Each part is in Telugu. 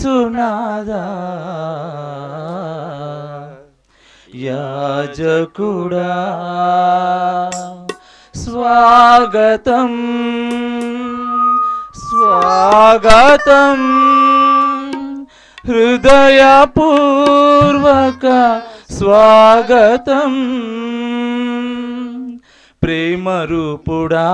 యేసునాదా యాజకుడా స్వాగతం స్వాగతం హృదయపూర్వక స్వాగతం ప్రేమరూపుడా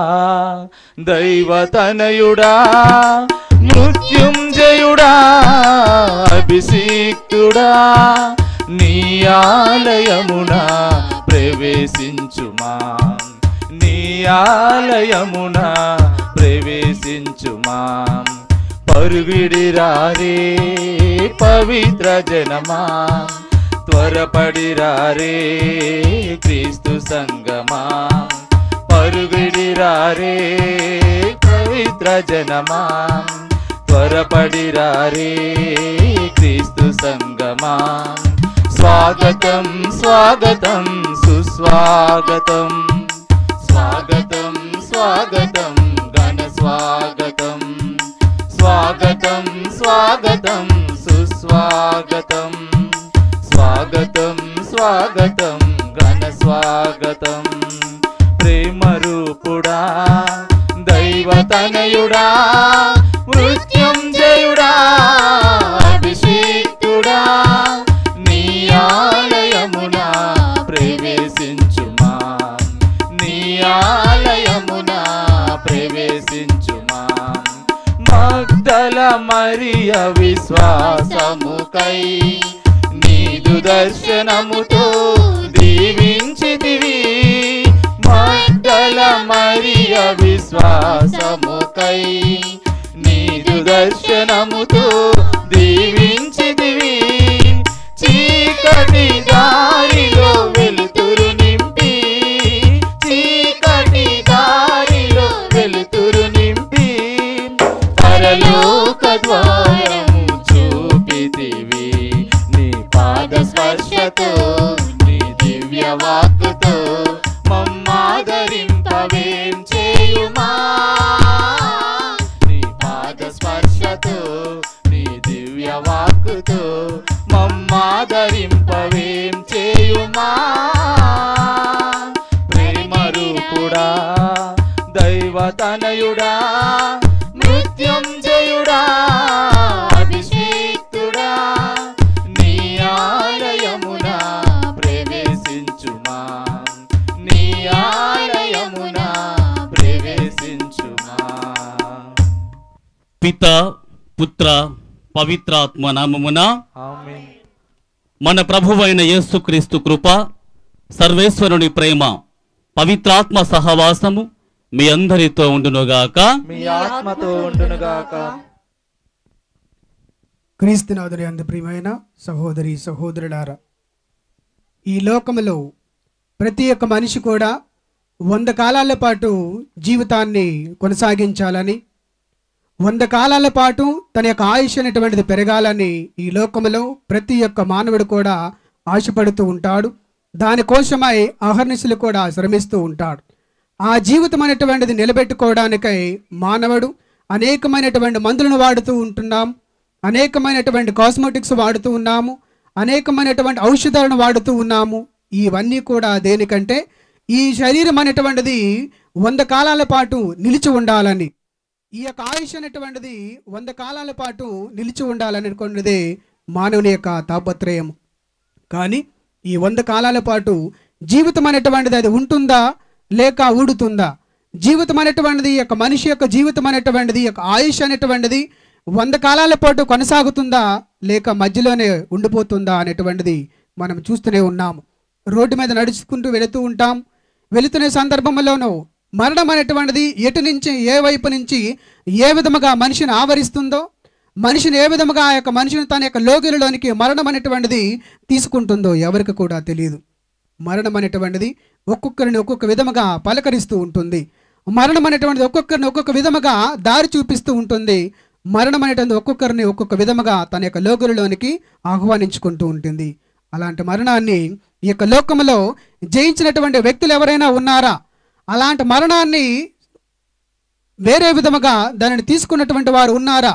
దైవతనయుడా మృత్యుంజయుడా అభిషిక్తుడా నీ ఆలయమున ప్రవేశించుమా నీ ఆలయమున ప్రవేశించుమా పరుగిడిరారే పవిత్ర జనమా త్వరపడిరారే క్రీస్తు సంగమా పరుగిడిరారే పవిత్ర జనమా త్వరపడిరారే క్రీస్తు సంగమా స్వాగతం స్వాగతం సుస్వాగతం స్వాగతం స్వాగతం ఘన స్వాగతం స్వాగతం స్వాగతం సుస్వాగతం స్వాగతం స్వాగతం ఘన స్వాగతం ప్రేమరూపుడా దైవతనయుడా మృత్యుంజయుడా అభిషిక్తుడా నీ ఆలయమున ప్రవేశించుమా నీ ఆలయమున ప్రవేశించుమా మగ్దల మరియ విశ్వాసముకై నీదు దర్శనముతో దీవించితివి మగ్దల మరియ విశ్వాసముకై నీదు దర్శనముతో దీవించితివి చీకటి దారిలో వెలుతురు నింపి చీకటి దారిలో వెలుతురు నింపి పరలోక ద్వారము చూపితివి నీ పాద స్పర్శతో నీ దివ్య వాక్కుతో మమ్మాదరింపవేం చేయుమా నీ పాద స్పర్శతో నీ దివ్య వాక్కుతో మమ్మాదరింపవేం చేయుమా ప్రేమరూపుడా దైవతనయుడా మృత్యుంజయుడా అభిషేక్తుడా నీ ఆలయమున ప్రవేశించుమా నీ ఆలయమున ప్రవేశించుమా పిత పుత్ర పవిత్రాత్మ నామమున ఆమేన్ మన ప్రభువైన యేసుక్రీస్తు కృప సర్వేశ్వరుని ప్రేమ పవిత్రాత్మ సహవాసము మీ అందరితో ఉండునుగాక మీ ఆత్మతో ఉండునుగాక క్రీస్తునాథుని అందు ప్రియమైన సహోదరి సహోదరులారా ఈ లోకములో ప్రతి ఒక్క మనిషి కూడా వంద కాలాల పాటు జీవితాన్ని కొనసాగించాలని వంద కాలాల పాటు తన యొక్క ఆయుష్ అనేటువంటిది పెరగాలని ఈ లోకములో ప్రతి ఒక్క మానవుడు కూడా ఆశపడుతూ ఉంటాడు దానికోసమై అహర్నిశలు కూడా శ్రమిస్తూ ఉంటాడు ఆ జీవితం అనేటువంటిది నిలబెట్టుకోవడానికై మానవుడు అనేకమైనటువంటి మందులను వాడుతూ ఉంటున్నాం అనేకమైనటువంటి కాస్మెటిక్స్ వాడుతూ ఉన్నాము అనేకమైనటువంటి ఔషధాలను వాడుతూ ఉన్నాము ఇవన్నీ కూడా దేనికంటే ఈ శరీరం అనేటువంటిది వంద కాలాల పాటు నిలిచి ఉండాలని ఈ యొక్క ఆయుష్ అనేటువంటిది వంద కాలాల పాటు నిలిచి ఉండాలని అనుకున్నది మానవుని యొక్క తాపత్రయం కానీ ఈ వంద కాలాల పాటు జీవితం అనేటువంటిది అది ఉంటుందా లేక ఊడుతుందా జీవితం అనేటువంటిది ఈ యొక్క మనిషి యొక్క జీవితం అనేటువంటిది ఈ యొక్క ఆయుష్ అనేటువంటిది వంద కాలాల పాటు కొనసాగుతుందా లేక మధ్యలోనే ఉండిపోతుందా అనేటువంటిది మనం చూస్తూనే ఉన్నాము రోడ్డు మీద నడుచుకుంటూ వెళుతూ ఉంటాం వెళుతున్న సందర్భంలోనూ మరణం అనేటువంటిది ఎటు నుంచి ఏ వైపు నుంచి ఏ విధముగా మనిషిని ఆవరిస్తుందో మనిషిని ఏ విధముగా ఆ యొక్క మనిషిని తన యొక్క లోగిలలోనికి మరణం అనేటువంటిది తీసుకుంటుందో ఎవరికి కూడా తెలియదు మరణం అనేటువంటిది ఒక్కొక్కరిని ఒక్కొక్క విధముగా పలకరిస్తూ ఉంటుంది మరణం అనేటువంటిది ఒక్కొక్కరిని ఒక్కొక్క విధముగా దారి చూపిస్తూ ఉంటుంది మరణం అనేటువంటిది ఒక్కొక్కరిని ఒక్కొక్క విధముగా తన యొక్క లోగులలోనికి ఆహ్వానించుకుంటూ ఉంటుంది అలాంటి మరణాన్ని ఈ యొక్క లోకములో జయించినటువంటి వ్యక్తులు ఎవరైనా ఉన్నారా అలాంటి మరణాన్ని వేరే విధముగా దానిని తీసుకున్నటువంటి వారు ఉన్నారా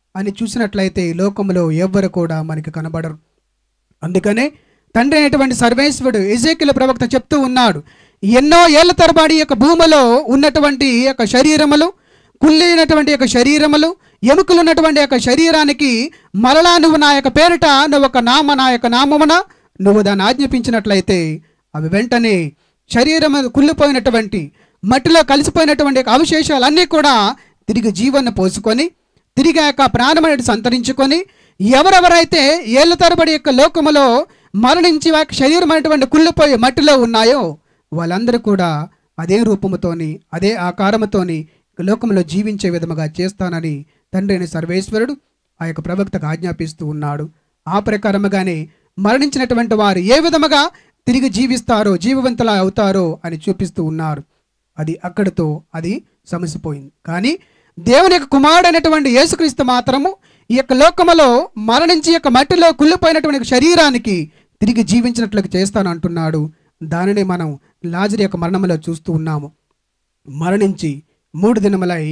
అని చూసినట్లయితే ఈ లోకంలో ఎవ్వరు కూడా మనకి కనబడరు అందుకనే తండ్రి అయినటువంటి సర్వేశ్వరుడు ఎజేకిల ప్రవక్త చెప్తూ ఉన్నాడు ఎన్నో ఏళ్ల తరబడి ఈ యొక్క భూమిలో ఉన్నటువంటి ఈ యొక్క శరీరములు కుళ్ళినటువంటి యొక్క శరీరములు ఎముకలు ఉన్నటువంటి యొక్క శరీరానికి మరలా నువ్వు నా యొక్క పేరిట నువ్వు ఒక నామ నా యొక్క నామమున నువ్వు దాన్ని ఆజ్ఞాపించినట్లయితే అవి వెంటనే శరీరం కుళ్ళిపోయినటువంటి మట్టిలో కలిసిపోయినటువంటి యొక్క అవశేషాలన్నీ కూడా తిరిగి జీవన పోసుకొని తిరిగి ఆ యొక్క ప్రాణం అనేది సంతరించుకొని ఎవరెవరైతే ఏళ్ళ తరబడి యొక్క లోకములో మరణించి వారి యొక్క శరీరం అనేటువంటి కుళ్ళిపోయి మట్టిలో ఉన్నాయో వాళ్ళందరూ కూడా అదే రూపముతోని అదే ఆకారముతోని ఈ లోకంలో జీవించే విధముగా చేస్తానని తండ్రి అయిన సర్వేశ్వరుడు ఆ యొక్క ప్రవక్తకు ఆజ్ఞాపిస్తూ ఉన్నాడు ఆ ప్రకారముగానే మరణించినటువంటి వారు ఏ విధముగా తిరిగి జీవిస్తారో జీవవంతులా అవుతారో అని చూపిస్తూ ఉన్నారు అది అక్కడితో అది సమసిపోయింది కానీ దేవుని యొక్క కుమారుడు అనేటువంటి యేసుక్రీస్తు మాత్రము ఈ యొక్క లోకములో మరణించి ఈ యొక్క మట్టిలో కుళ్ళిపోయినటువంటి శరీరానికి తిరిగి జీవించినట్లుగా చేస్తాను అంటున్నాడు దానిని మనం లాజరి యొక్క మరణంలో చూస్తూ ఉన్నాము మరణించి మూడు దినములై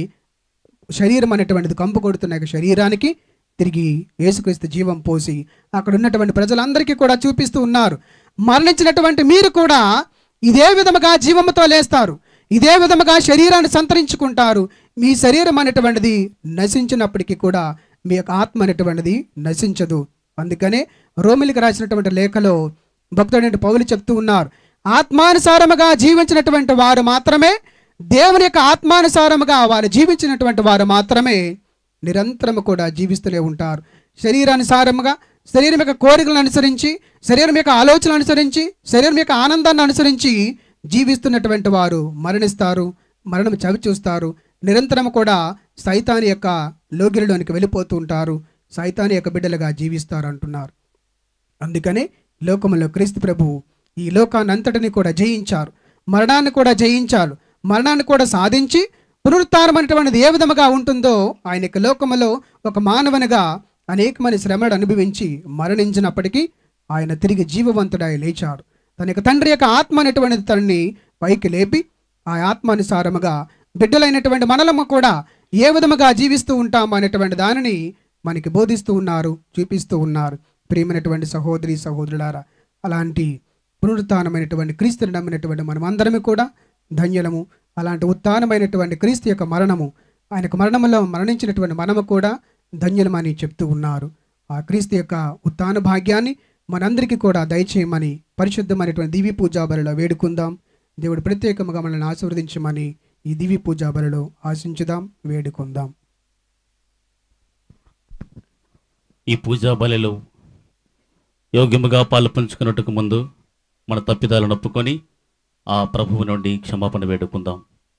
శరీరం అనేటువంటిది కంపు కొడుతున్న యొక్క శరీరానికి తిరిగి యేసుక్రీస్తు జీవం పోసి అక్కడ ఉన్నటువంటి ప్రజలందరికీ కూడా చూపిస్తూ ఉన్నారు మరణించినటువంటి మీరు కూడా ఇదే విధముగా జీవముతో లేస్తారు ఇదే విధముగా శరీరాన్ని సంతరించుకుంటారు మీ శరీరం అనేటువంటిది నశించినప్పటికీ కూడా మీ యొక్క ఆత్మ అనేటువంటిది నశించదు అందుకనే రోమిలికి రాసినటువంటి లేఖలో భక్తుడైన పౌలు చెప్తూ ఉన్నారు ఆత్మానుసారముగా జీవించినటువంటి వారు మాత్రమే దేవుని యొక్క ఆత్మానుసారముగా వారు జీవించినటువంటి వారు మాత్రమే నిరంతరము కూడా జీవిస్తూనే ఉంటారు శరీరానుసారముగా శరీరం యొక్క కోరికలను అనుసరించి శరీరం యొక్క ఆలోచనలు అనుసరించి శరీరం యొక్క ఆనందాన్ని అనుసరించి జీవిస్తున్నటువంటి వారు మరణిస్తారు మరణం చవి చూస్తారు నిరంతరం కూడా సైతాని యొక్క లోగిరిలోనికి వెళ్ళిపోతూ ఉంటారు సైతాని యొక్క బిడ్డలుగా జీవిస్తారు అంటున్నారు అందుకనే లోకములో క్రీస్తు ప్రభువు ఈ లోకాన్ని అంతటిని కూడా జయించారు మరణాన్ని కూడా జయించారు మరణాన్ని కూడా సాధించి పునరుత్థానం అనేటువంటిది ఏ విధముగా ఉంటుందో ఆయన యొక్క లోకములో ఒక మానవునిగా అనేకమైన శ్రమను అనుభవించి మరణించినప్పటికీ ఆయన తిరిగి జీవవంతుడై లేచాడు తన యొక్క తండ్రి యొక్క ఆత్మ అనేటువంటిది తనని పైకి లేపి ఆ ఆత్మానుసారముగా బిడ్డలైనటువంటి మనలము కూడా ఏ విధముగా జీవిస్తూ ఉంటాం అనేటువంటి దానిని మనకి బోధిస్తూ ఉన్నారు చూపిస్తూ ఉన్నారు ప్రియమైనటువంటి సహోదరి సహోదరులారా అలాంటి పునరుత్నమైనటువంటి క్రీస్తుని నమ్మినటువంటి మనమందరము కూడా ధన్యులము అలాంటి ఉత్థానమైనటువంటి క్రీస్తు యొక్క మరణము ఆయనకు మరణములో మరణించినటువంటి మనము కూడా ధన్యులమని చెప్తూ ఉన్నారు ఆ క్రీస్తు యొక్క ఉత్థాన భాగ్యాన్ని మనందరికీ కూడా దయచేయమని పరిశుద్ధమైనటువంటి దివ్య పూజా బలిలో వేడుకుందాం దేవుడు ప్రత్యేకముగా మనల్ని ఆశీర్వదించమని ఈ దివ్య పూజా బలిలో ఆశించుదాం వేడుకుందాం ఈ పూజా బలిలో యోగ్యముగా పాలు పంచుకున్నట్టుకు ముందు మన తప్పిదాలను ఒప్పుకొని ఆ ప్రభువు నుండి క్షమాపణ వేడుకుందాం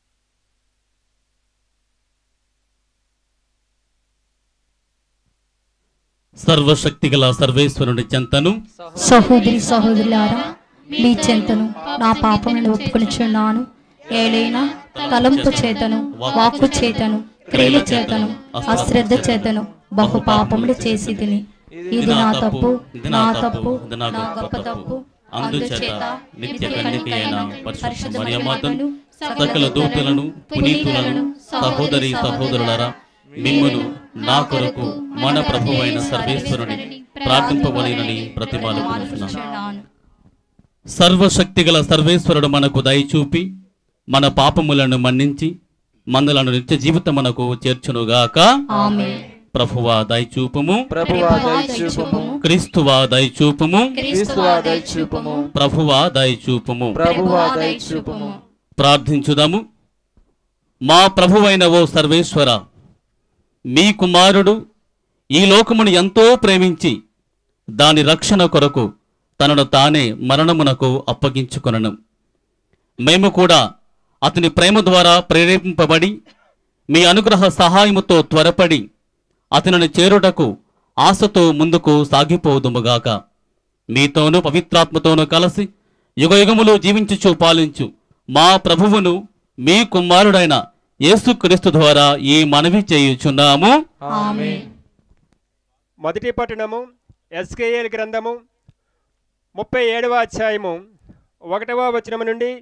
సర్వశక్తిగల సర్వేశ్వరుని చెంతను సహోదరి సహోదరులారా మీ చెంతను నా పాపములను ఒప్పుకొనిచున్నాను ఏలైనా తలంపు చేతను వాక్కు చేతను క్రియల చేతను అశ్రద్ధ చేతను బహు పాపములు చేసి తిని ఇది నా తప్పు నా తప్పు నా గొప్ప తప్పు అందుచేత నిత్య కన్యకైన పరిశుద్ధ మరియమాతను సకల దూతలను పునీతులను సహోదరి సహోదరులారా మిమ్మును నా కొరకు మన ప్రభువైన సర్వేశ్వరుని ప్రార్థింపవలెనని ప్రతిమాలుకుంటున్నాను సర్వశక్తిగల సర్వేశ్వరుడు మనకు దయచూపి మన పాపములను మన్నించి మనలను నిత్య జీవితమునకు చేర్చునుగాక ఆమె ప్రభువా దయచూపుము ప్రభువా దయచూపుము క్రీస్తువా దయచూపుము క్రీస్తువా దయచూపుము ప్రభువా దయచూపుము ప్రభువా దయచూపుము ప్రార్థించుదాము మా ప్రభువైన ఓ సర్వేశ్వర మీ కుమారుడు ఈ లోకమును ఎంతో ప్రేమించి దాని రక్షణ కొరకు తనను తానే మరణమునకు అప్పగించుకొనను మేము కూడా అతని ప్రేమ ద్వారా ప్రేరేపింపబడి మీ అనుగ్రహ సహాయముతో త్వరపడి అతనిని చేరుటకు ఆశతో ముందుకు సాగిపోదుముగాక మీతోనూ పవిత్రాత్మతోనూ కలిసి యుగయుగములు జీవించుచు పాలించు మా ప్రభువును మీ కుమారుడైన యేసుక్రీస్తు ద్వారా ఈ మనవి చేయుచున్నాము ఆమె మొదటి పట్టణము ఎస్కేఎల్ గ్రంథము ముప్పై ఏడవ అధ్యాయము ఒకటవ వచనము నుండి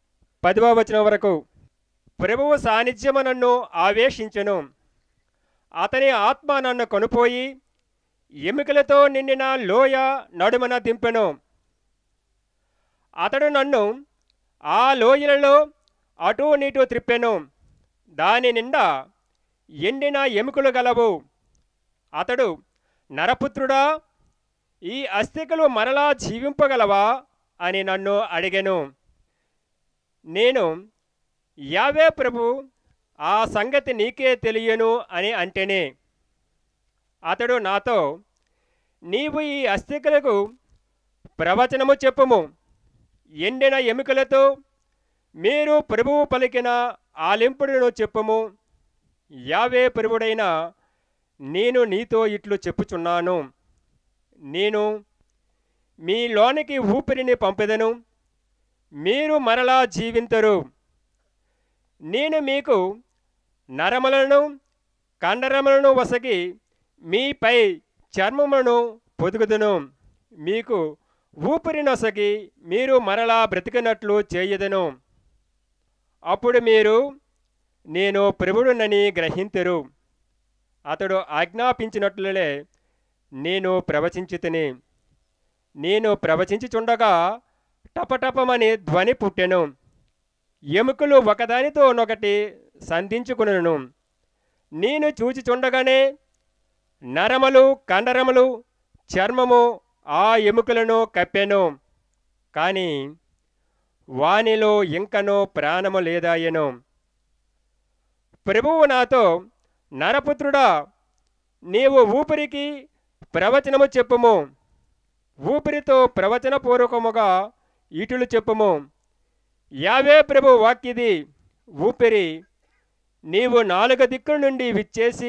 పదవ వచనం వరకు ప్రభువు సాన్నిధ్యము నన్ను ఆవేశించెను అతని ఆత్మ నన్ను కొనుపోయి ఎముకలతో నిండిన లోయ నడుమన దింపెను అతడు నన్ను ఆ లోయలలో అటూ నీటు త్రిప్పెను దాని నిండా ఎండిన ఎముకలు గలవు అతడు నరపుత్రుడా ఈ అస్థికలు మరలా జీవింపగలవా అని నన్ను అడిగెను నేను యావే ప్రభు ఆ సంగతి నీకే తెలియను అని అంటేనే అతడు నాతో నీవు ఈ అస్థికలకు ప్రవచనము చెప్పుము ఎండిన ఎముకలతో మీరు ప్రభువు పలికిన ఆలింపుడును చెప్పుము యావే ప్రభుడైన నేను నీతో ఇట్లు చెప్పుచున్నాను నేను మీలోనికి ఊపిరిని పంపెదను మీరు మరలా జీవింతరు నేను మీకు నరములను కండరములను వసగి మీపై చర్మమును పొదుగుదును మీకు ఊపిరి నొసగి మీరు మరలా బ్రతికినట్లు చేయదును అప్పుడు మీరు నేను ప్రభుడునని గ్రహింతురు అతడు ఆజ్ఞాపించినట్లులే నేను ప్రవచించితిని నేను ప్రవచించుచుండగా టపటపమని ధ్వని పుట్టెను ఎముకలు ఒకదానితో నొకటి సంధించుకును నేను చూచిచుండగానే నరములు కండరములు చర్మము ఆ ఎముకలను కప్పెను కానీ వానిలో ఇంకనో ప్రాణము లేదాయెను ప్రభువు నాతో నరపుత్రుడా నీవు ఊపిరికి ప్రవచనము చెప్పుము ఊపిరితో ప్రవచనపూర్వకముగా ఇటులు చెప్పుము యావే ప్రభు వాక్యది ఊపిరి నీవు నాలుగు దిక్కుల నుండి విచ్చేసి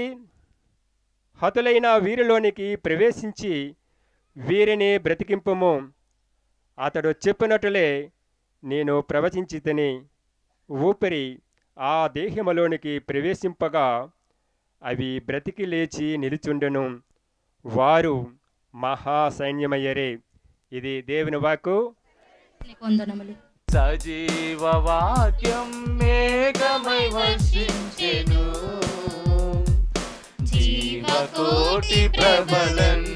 హతులైన వీరిలోనికి ప్రవేశించి వీరిని బ్రతికింపుము అతడు చెప్పినట్లే నేను ప్రవచించి తిని ఊపిరి ఆ దేహములోనికి ప్రవేశింపగా అవి బ్రతికి లేచి నిలుచుండెను వారు మహాసైన్యమయ్యరే ఇది దేవుని వాక్కు నీకు వందనములు సజీవ వాక్యం మేఘమై వర్షించెను జీవకోటి ప్రబలన్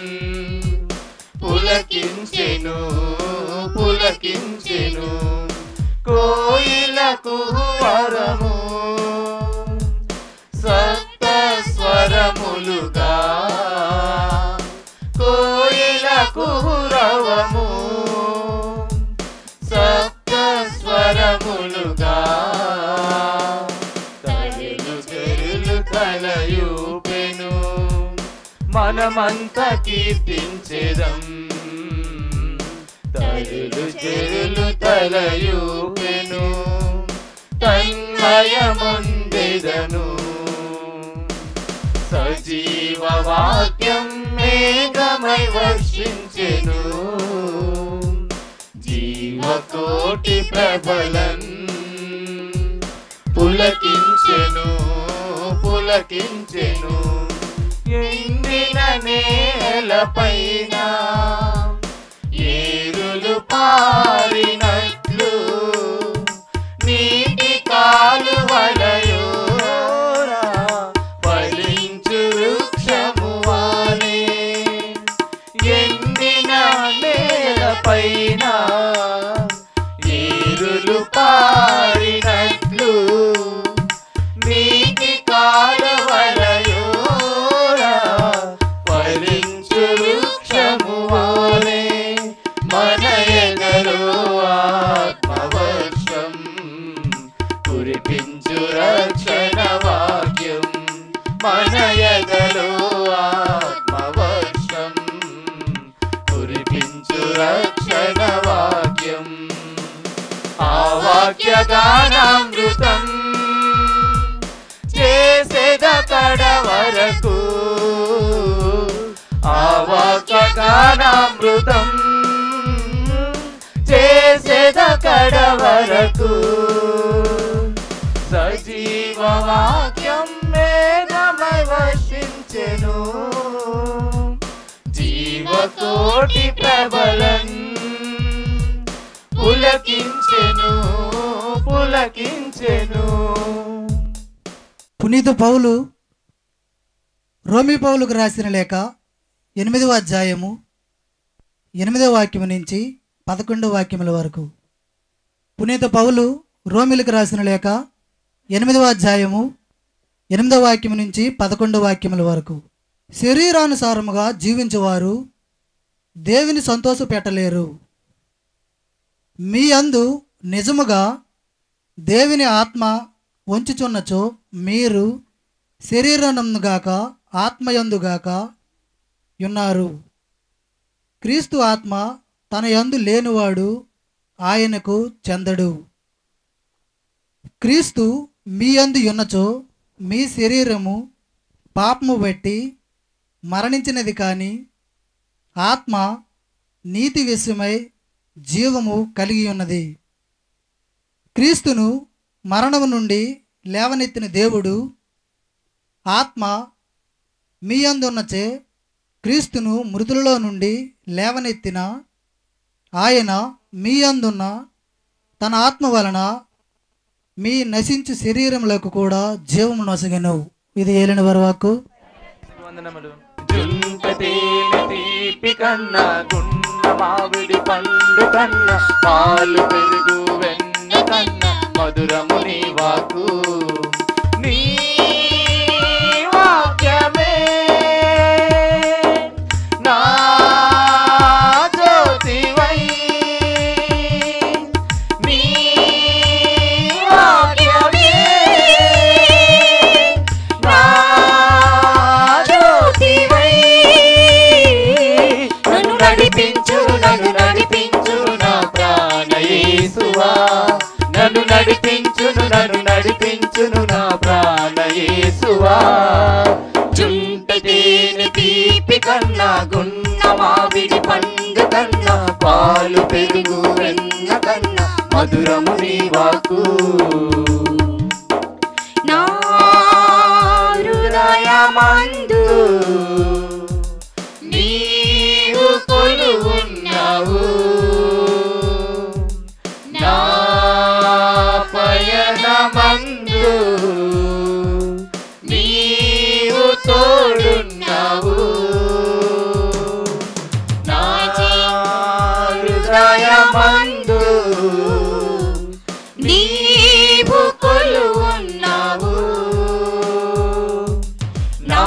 పులకించెను పులకించెను కోయిలకు వరము సప్త స్వరములుగా కోయిలకు రవము సప్త స్వరములుగా తరులు తెరులు తలయూపెను మనమంతా కీర్తించెదం తరులు చెరులు తలయూపెను తన్మయముందెదను సజీవ వాక్యం మేఘమై వర్షించెను జీవకోటి ప్రబలన్ పులకించెను పులకించెను ఎండిన నేలపైన ఏరులు పారినట్లు నీటి కాలువలయోరా ఫలించు వృక్షము వాలే ఎండిన నేలపైన ఏరులు పారినట్లు నీటి కాలవలయోరా ఫలించు వృక్షము వాలే మన ఎదలో ఆత్మవర్షం కురిపించు రక్షణ వాక్యం మన ఎదలో ఆత్మవర్షం కురిపించు రక్షణ వాక్యం ఆ వాక్య గానామృతం చేసేద కడ వరకు ఆ వాక్య గానామృతం చేసేద కడ వరకు సజీవ వాక్యం మేఘమై వర్షించెను జీవకోటి ప్రబలన్ పులకించెను పులకించెను పునీత పౌలు రోమి పౌలుకు రాసిన లేఖ ఎనిమిదవ అధ్యాయము ఎనిమిదవ వాక్యం నుంచి పదకొండవ వాక్యముల వరకు పునీత పౌలు రోమిలకు రాసిన లేఖ ఎనిమిదవ అధ్యాయము ఎనిమిదవ వాక్యం నుంచి పదకొండవ వాక్యముల వరకు శరీరానుసారముగా జీవించేవారు దేవుని సంతోష పెట్టలేరు మీ అందు నిజముగా దేవుని ఆత్మ వంచుచున్నచో మీరు శరీరనందుగాక ఆత్మయందుగాక ఉన్నారు క్రీస్తు ఆత్మ తన యందు లేనివాడు ఆయనకు చెందడు క్రీస్తు మీ యందు ఉన్నచో మీ శరీరము పాపము బట్టి మరణించినది కానీ ఆత్మ నీతి విషయమై జీవము కలిగి ఉన్నది క్రీస్తును మరణము నుండి లేవనెత్తిన దేవుడు ఆత్మ మీ అందున్నచే క్రీస్తును మృతులలో నుండి లేవనెత్తిన ఆయన మీ అందున్న తన ఆత్మ వలన మీ నశించు శరీరములకు కూడా జీవము నొసగను ఇది ఏలిన వరవాకు వందనములు జుంట తేనె తీపి కన్నా గున్న మామిడి పండు కన్నా పాలు పెరుగు వెన్న కన్నా మధురము నీ వాకు నీ వాక్యమే నా జ్యోతివై నీ వాక్యమే నా జ్యోతివై నన్ను నడిపించు నన్ను నడిపించు నా ప్రాణయేసువా నన్ను నడిపించును నన్ను నడిపించును నా ప్రాణయేసువా జుంట తేనె తీపి కన్నా గున్న మామిడి పండు కన్నా పాలు పెరుగు వెన్న కన్నా మధురము నీ వాకు నా హృదయమందు నీవు కొలువున్నావు నా పయనమందు నీవు తోడున్నావు నా హృదయమందు నీవు కొలువున్నావు నా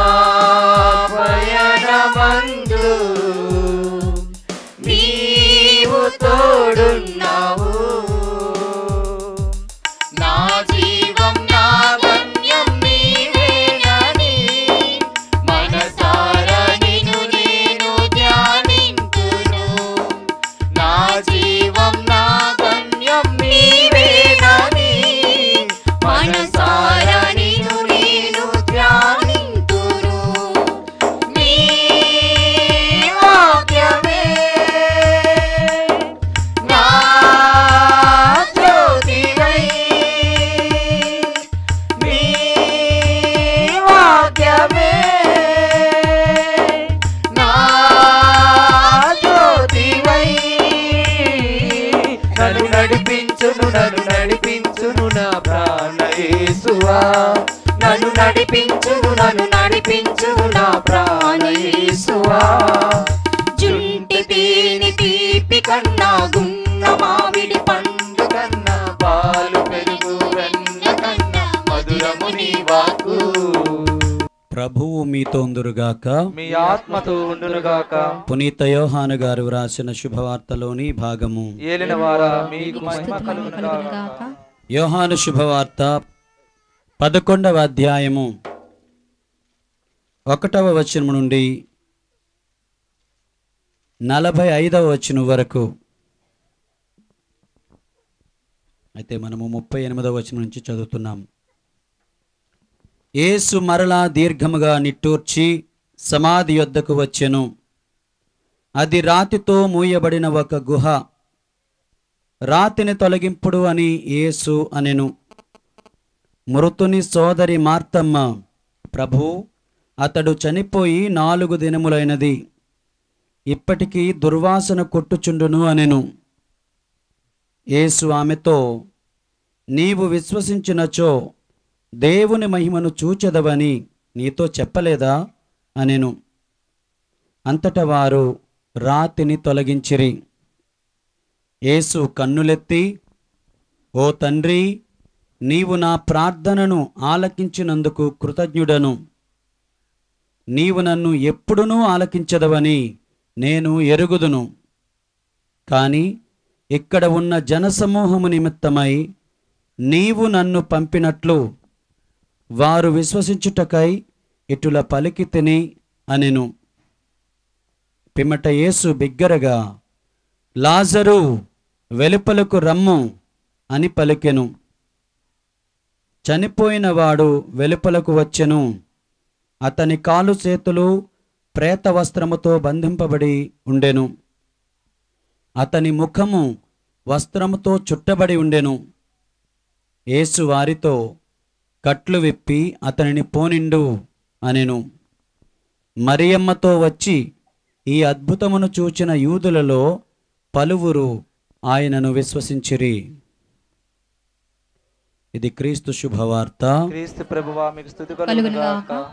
పయనమందు నీవు తోడున్నావు నా జీవం నా గమ్యం నీవేనని మనసారా నిన్ను నేను ధ్యానింతును నా జీవం నా గమ్యం నీవేనని మనసారా నిన్ను నేను ధ్యానింతును నీ వాక్యమే నా జ్యోతివై నీ వాక్యమే నా జ్యోతివై నన్ను నడిపించును నన్ను నడిపించును నా ప్రాణయేసువా నన్ను నడిపించును నన్ను నడిపించును నా ప్రాణయేసువా జుంటి తేనె తీపి కన్నా గున్న మామిడి పండు కన్నా పాలు పెరుగు వెన్న కన్నా మధురము నీ వాకు ప్రభువు మీతోందురుగాక మీ ఆత్మతో ఉండునుగాక పునీత యోహాను గారు వ్రాసిన శుభవార్తలోని భాగము ఏలిన వారా మీకు మహిమ స్తుతి మహిమ కలుగునుగాక కలుగునుగాక. యోహాను శుభవార్త పదకొండవ అధ్యాయము ఒకటవ వచనం నుండి నలభై ఐదవ వచనం వరకు అయితే మనము ముప్పై ఎనిమిదవ వచనం నుంచి చదువుతున్నాం యేసు మరలా దీర్ఘముగా నిట్టూర్చి సమాధి యొద్దకు వచ్చెను అది రాతితో మూయబడిన ఒక గుహ రాతిని తొలగింపుడు అని యేసు అనెను మృతుని సోదరి మార్తమ్మ ప్రభు అతడు చనిపోయి నాలుగు దినములైనది ఇప్పటికీ దుర్వాసన కొట్టుచుండును అనెను యేసు ఆమెతో నీవు విశ్వసించినచో దేవుని మహిమను చూచెదవని నీతో చెప్పలేదా అనెను అంతట వారు రాతిని తొలగించిరి యేసు కన్నులెత్తి ఓ తండ్రి నీవు నా ప్రార్థనను ఆలకించినందుకు కృతజ్ఞుడను నీవు నన్ను ఎప్పుడునూ ఆలకించదవని నేను ఎరుగుదును కానీ ఇక్కడ ఉన్న జనసమూహము నిమిత్తమై నీవు నన్ను పంపినట్లు వారు విశ్వసించుటకై ఇటుల పలికి తిని అనెను పిమ్మట యేసు బిగ్గరగా లాజరు వెలుపలకు రమ్ము అని పలికెను చనిపోయిన వాడు వెలుపలకు వచ్చెను అతని కాలు చేతులు ప్రేత వస్త్రముతో బంధింపబడి ఉండెను అతని ముఖము వస్త్రముతో చుట్టబడి ఉండెను యేసు వారితో కట్లు విప్పి అతనిని పోనిండు అనెను మరియమ్మతో వచ్చి ఈ అద్భుతమును చూచిన యూదులలో పలువురు ఆయనను విశ్వసించిరి ఇది క్రీస్తు శుభవార్త క్రీస్తు ప్రభువా మీకు స్థుతి కలుగును కలుగును గాక. గాక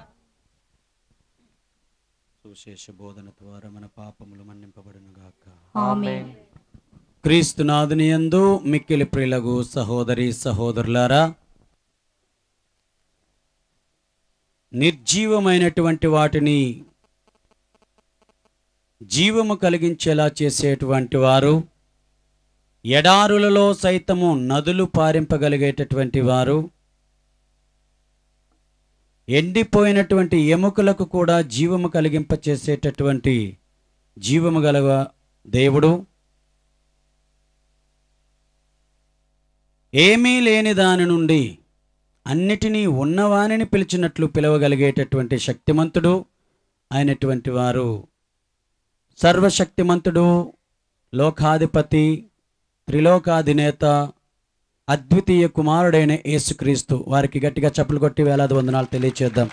సుశేష బోధన ద్వారా మన పాపములు మన్నింపబడును గాక ఆమేన్ క్రీస్తునాథుని యందు మిక్కిలి ప్రియులగు సహోదరి సహోదరులారా నిర్జీవమైనటువంటి వాటిని జీవము కలిగించేలా చేసేటువంటి వారు ఎడారులలో సైతము నదులు పారింపగలిగేటటువంటి వారు ఎండిపోయినటువంటి ఎముకలకు కూడా జీవము కలిగింప చేసేటటువంటి జీవము గలవ దేవుడు ఏమీ లేని దాని నుండి అన్నిటినీ ఉన్నవానిని పిలిచినట్లు పిలవగలిగేటటువంటి శక్తిమంతుడు అయినటువంటి వారు సర్వశక్తిమంతుడు లోకాధిపతి త్రిలోకాధినేత అద్వితీయ కుమారుడైన యేసుక్రీస్తు వారికి గట్టిగా చప్పులు కొట్టి వేలాది వందనాలు తెలియచేద్దాం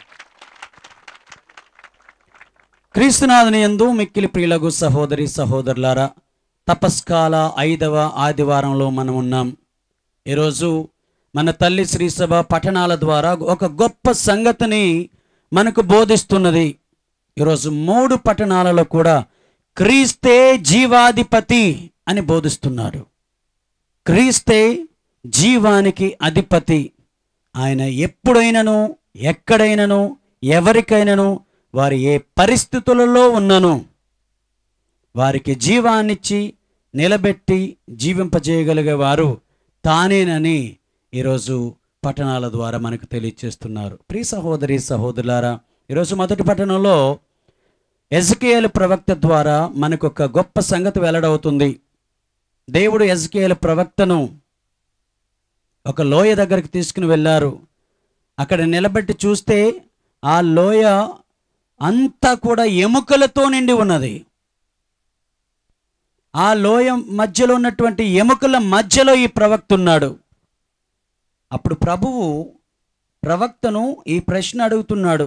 క్రీస్తునాథుని యందు మిక్కిలి ప్రియులగు సహోదరి సహోదరులారా తపస్కాల ఐదవ ఆదివారంలో మనం ఉన్నాం ఈరోజు మన తల్లి శ్రీసభ పఠనాల ద్వారా ఒక గొప్ప సంగతిని మనకు బోధిస్తున్నది ఈరోజు మూడు పట్టణాలలో కూడా క్రీస్తే జీవాధిపతి అని బోధిస్తున్నాడు క్రీస్తే జీవానికి అధిపతి ఆయన ఎప్పుడైనను ఎక్కడైనను ఎవరికైనను వారు ఏ పరిస్థితులలో ఉన్నను వారికి జీవాన్నిచ్చి నిలబెట్టి జీవింపజేయగలిగే వారు తానేనని ఈరోజు పట్టణాల ద్వారా మనకు తెలియచేస్తున్నారు ప్రియ సహోదరి సహోదరులారా ఈరోజు మొదటి పట్టణంలో ఎజ్కేల్ ప్రవక్త ద్వారా మనకు ఒక గొప్ప సంగతి వెల్లడవుతుంది దేవుడు ఎజ్కేల్ ప్రవక్తను ఒక లోయ దగ్గరికి తీసుకుని వెళ్ళారు అక్కడ నిలబెట్టి చూస్తే ఆ లోయ అంతా కూడా ఎముకలతో నిండి ఉన్నది ఆ లోయ మధ్యలో ఉన్నటువంటి ఎముకల మధ్యలో ఈ ప్రవక్త ఉన్నాడు అప్పుడు ప్రభువు ప్రవక్తను ఈ ప్రశ్న అడుగుతున్నాడు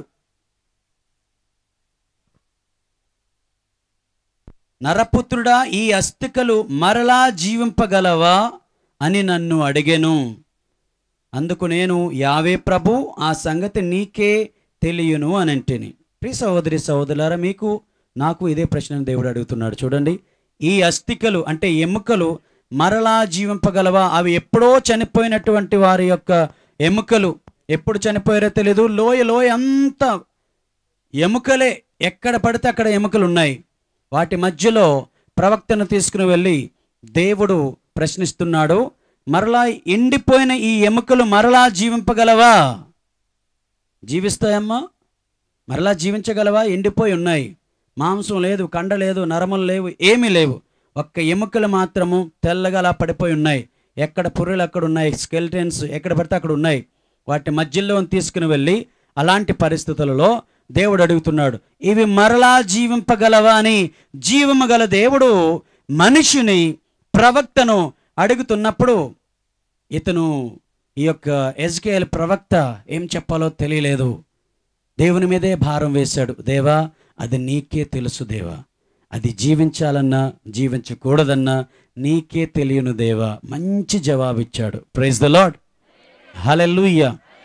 నరపుత్రుడా ఈ అస్థికలు మరలా జీవింపగలవా అని నన్ను అడిగెను అందుకు నేను యావే ప్రభు ఆ సంగతి నీకే తెలియను అని అంటేని ప్రియ సహోదరి సహోదరులారా మీకు నాకు ఇదే ప్రశ్న దేవుడు అడుగుతున్నాడు చూడండి ఈ అస్థికలు అంటే ఎముకలు మరలా జీవింపగలవా అవి ఎప్పుడో చనిపోయినటువంటి వారి యొక్క ఎముకలు ఎప్పుడు చనిపోయారో తెలియదు లోయ లోయ అంతా ఎముకలే ఎక్కడ పడితే అక్కడ ఎముకలు ఉన్నాయి వాటి మధ్యలో ప్రవక్తను తీసుకుని వెళ్ళి దేవుడు ప్రశ్నిస్తున్నాడు మరలా ఎండిపోయిన ఈ ఎముకలు మరలా జీవింపగలవా జీవిస్తాయమ్మా మరలా జీవించగలవా ఎండిపోయి ఉన్నాయి మాంసం లేదు కండ లేదు నరములు లేవు ఏమీ లేవు ఒక్క ఎముకలు మాత్రము తెల్లగా అలా పడిపోయి ఉన్నాయి ఎక్కడ పుర్రెలు అక్కడ ఉన్నాయి స్కెల్టన్స్ ఎక్కడ పడితే అక్కడ ఉన్నాయి వాటి మధ్యలో తీసుకుని వెళ్ళి అలాంటి పరిస్థితులలో దేవుడు అడుగుతున్నాడు ఇవి మరలా జీవింపగలవా అని జీవము గల దేవుడు మనిషిని ప్రవక్తను అడుగుతున్నప్పుడు ఇతను ఈ యొక్క ఎజ్కేల్ ప్రవక్త ఏం చెప్పాలో తెలియలేదు దేవుని మీదే భారం వేశాడు దేవా అది నీకే తెలుసు దేవా అది జీవించాలన్నా జీవించకూడదన్నా నీకే తెలియను దేవా మంచి జవాబిచ్చాడు ప్రైజ్ ద లాడ్ హలెల్లుయ్య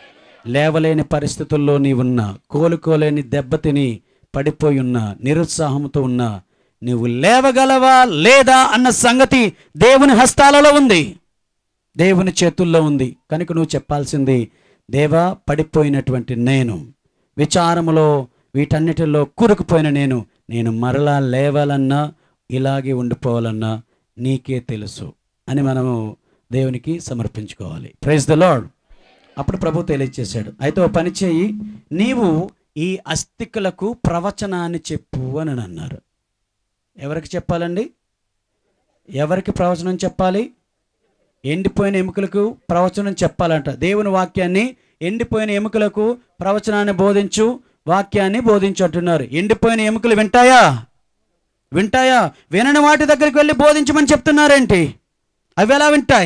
లేవలేని పరిస్థితుల్లో నీవున్నా కోలుకోలేని దెబ్బతిని పడిపోయి ఉన్నా నిరుత్సాహంతో ఉన్నా నువ్వు లేవగలవా లేదా అన్న సంగతి దేవుని హస్తాలలో ఉంది దేవుని చేతుల్లో ఉంది కనుక నువ్వు చెప్పాల్సింది దేవా పడిపోయినటువంటి నేను విచారములో వీటన్నిటిలో కూరుకుపోయిన నేను నేను మరలా లేవాలన్నా ఇలాగే ఉండిపోవాలన్నా నీకే తెలుసు అని మనము దేవునికి సమర్పించుకోవాలి ప్రైజ్ ద లార్డ్ అప్పుడు ప్రభు తెలియచేశాడు అయితే ఓ పని చేయి నీవు ఈ అస్థికులకు ప్రవచనాన్ని చెప్పు అని అన్నారు ఎవరికి చెప్పాలండి ఎవరికి ప్రవచనం చెప్పాలి ఎండిపోయిన ఎముకలకు ప్రవచనం చెప్పాలంట దేవుని వాక్యాన్ని ఎండిపోయిన ఎముకలకు ప్రవచనాన్ని బోధించు వాక్యాన్ని బోధించు అంటున్నారు ఎండిపోయిన ఎముకలు వింటాయా వింటాయా వినని వాటి దగ్గరికి వెళ్ళి బోధించమని చెప్తున్నారేంటి అవి ఎలా వింటాయి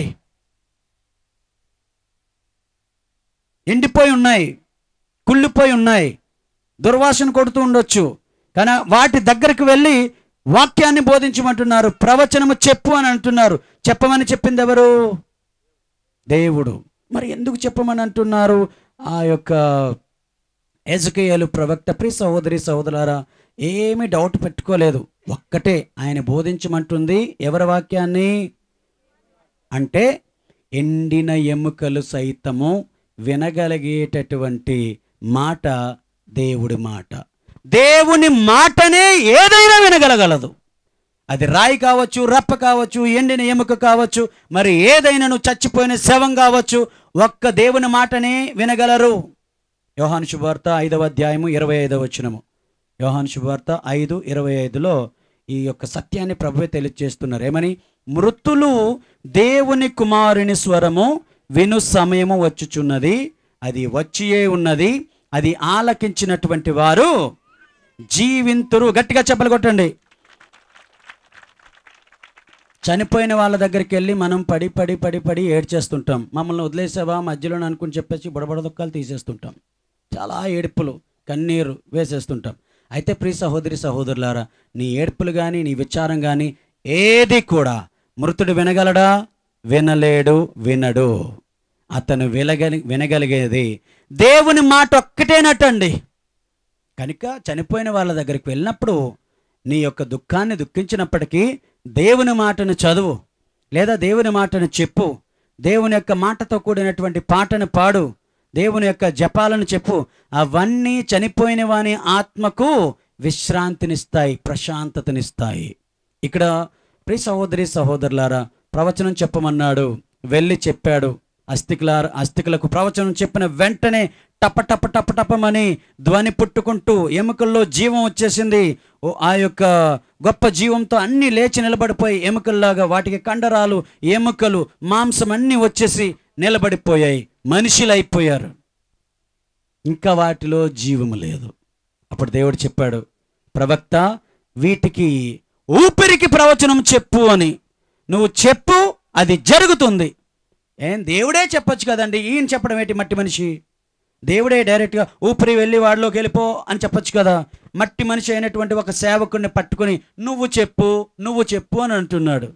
ఎండిపోయి ఉన్నాయి కుళ్ళిపోయి ఉన్నాయి దుర్వాసన కొడుతూ ఉండొచ్చు కానీ వాటి దగ్గరికి వెళ్ళి వాక్యాన్ని బోధించమంటున్నారు ప్రవచనము చెప్పు అని అంటున్నారు చెప్పమని చెప్పింది ఎవరు దేవుడు మరి ఎందుకు చెప్పమని అంటున్నారు ఆ యొక్క ఎజకేయలు ప్రవక్త ప్రి సహోదరి సహోదరారా ఏమీ డౌట్ పెట్టుకోలేదు ఒక్కటే ఆయన బోధించమంటుంది ఎవరి వాక్యాన్ని అంటే ఎండిన ఎముకలు సైతము వినగలిగేటటువంటి మాట దేవుడి మాట దేవుని మాటనే ఏదైనా వినగలగలదు అది రాయి కావచ్చు రప్ప కావచ్చు ఎండిన ఎముక కావచ్చు మరి ఏదైనాను చచ్చిపోయిన శవం కావచ్చు ఒక్క దేవుని మాటనే వినగలరు యోహాను శుభార్త ఐదవ అధ్యాయము ఇరవై ఐదవ వచనము యోహాను శుభార్త ఐదు ఇరవై ఐదులో ఈ యొక్క సత్యాన్ని ప్రభువే తెలియజేస్తున్నారు ఏమని మృతులు దేవుని కుమారుని స్వరము విను సమయము వచ్చుచున్నది అది వచ్చియే ఉన్నది అది ఆలకించినటువంటి వారు జీవింతురు గట్టిగా చెప్పలు కొట్టండి చనిపోయిన వాళ్ళ దగ్గరికి వెళ్ళి మనం పడి పడి పడి పడి ఏడ్చేస్తుంటాం మమ్మల్ని వదిలేసావా మధ్యలో అనుకుని చెప్పేసి బుడబడ దుఃఖాలు తీసేస్తుంటాం చాలా ఏడుపులు కన్నీరు వేసేస్తుంటాం అయితే ప్రియ సహోదరి సహోదరులారా నీ ఏడుపులు కానీ నీ విచారం కానీ ఏది కూడా మృతుడు వినగలడా వినలేడు వినడు అతను వినగలి వినగలిగేది దేవుని మాట ఒక్కటేనటండి కనుక చనిపోయిన వాళ్ళ దగ్గరికి వెళ్ళినప్పుడు నీ యొక్క దుఃఖాన్ని దుఃఖించినప్పటికీ దేవుని మాటను చదువు లేదా దేవుని మాటను చెప్పు దేవుని యొక్క మాటతో కూడినటువంటి పాటను పాడు దేవుని యొక్క జపాలను చెప్పు అవన్నీ చనిపోయిన వాని ఆత్మకు విశ్రాంతినిస్తాయి ప్రశాంతతనిస్తాయి ఇక్కడ ప్రియ సహోదరి సహోదరులారా ప్రవచనం చెప్పమన్నాడు వెళ్ళి చెప్పాడు అస్థికులార అస్థికులకు ప్రవచనం చెప్పిన వెంటనే టప టప టప టపమని ధ్వని పుట్టుకుంటూ ఎముకల్లో జీవం వచ్చేసింది ఓ ఆ యొక్క గొప్ప జీవంతో అన్నీ లేచి నిలబడిపోయి ఎముకల్లాగా వాటికి కండరాలు ఎముకలు మాంసం అన్నీ వచ్చేసి నిలబడిపోయాయి మనుషులు అయిపోయారు ఇంకా వాటిలో జీవము లేదు అప్పుడు దేవుడు చెప్పాడు ప్రవక్త వీటికి ఊపిరికి ప్రవచనం చెప్పు అని నువ్వు చెప్పు అది జరుగుతుంది ఏం దేవుడే చెప్పొచ్చు కదండి ఈయన చెప్పడం ఏంటి మట్టి మనిషి దేవుడే డైరెక్ట్గా ఊపిరి వెళ్ళి వాడిలోకి వెళ్ళిపో అని చెప్పొచ్చు కదా మట్టి మనిషి అయినటువంటి ఒక సేవకుడిని పట్టుకొని నువ్వు చెప్పు నువ్వు చెప్పు అని అంటున్నాడు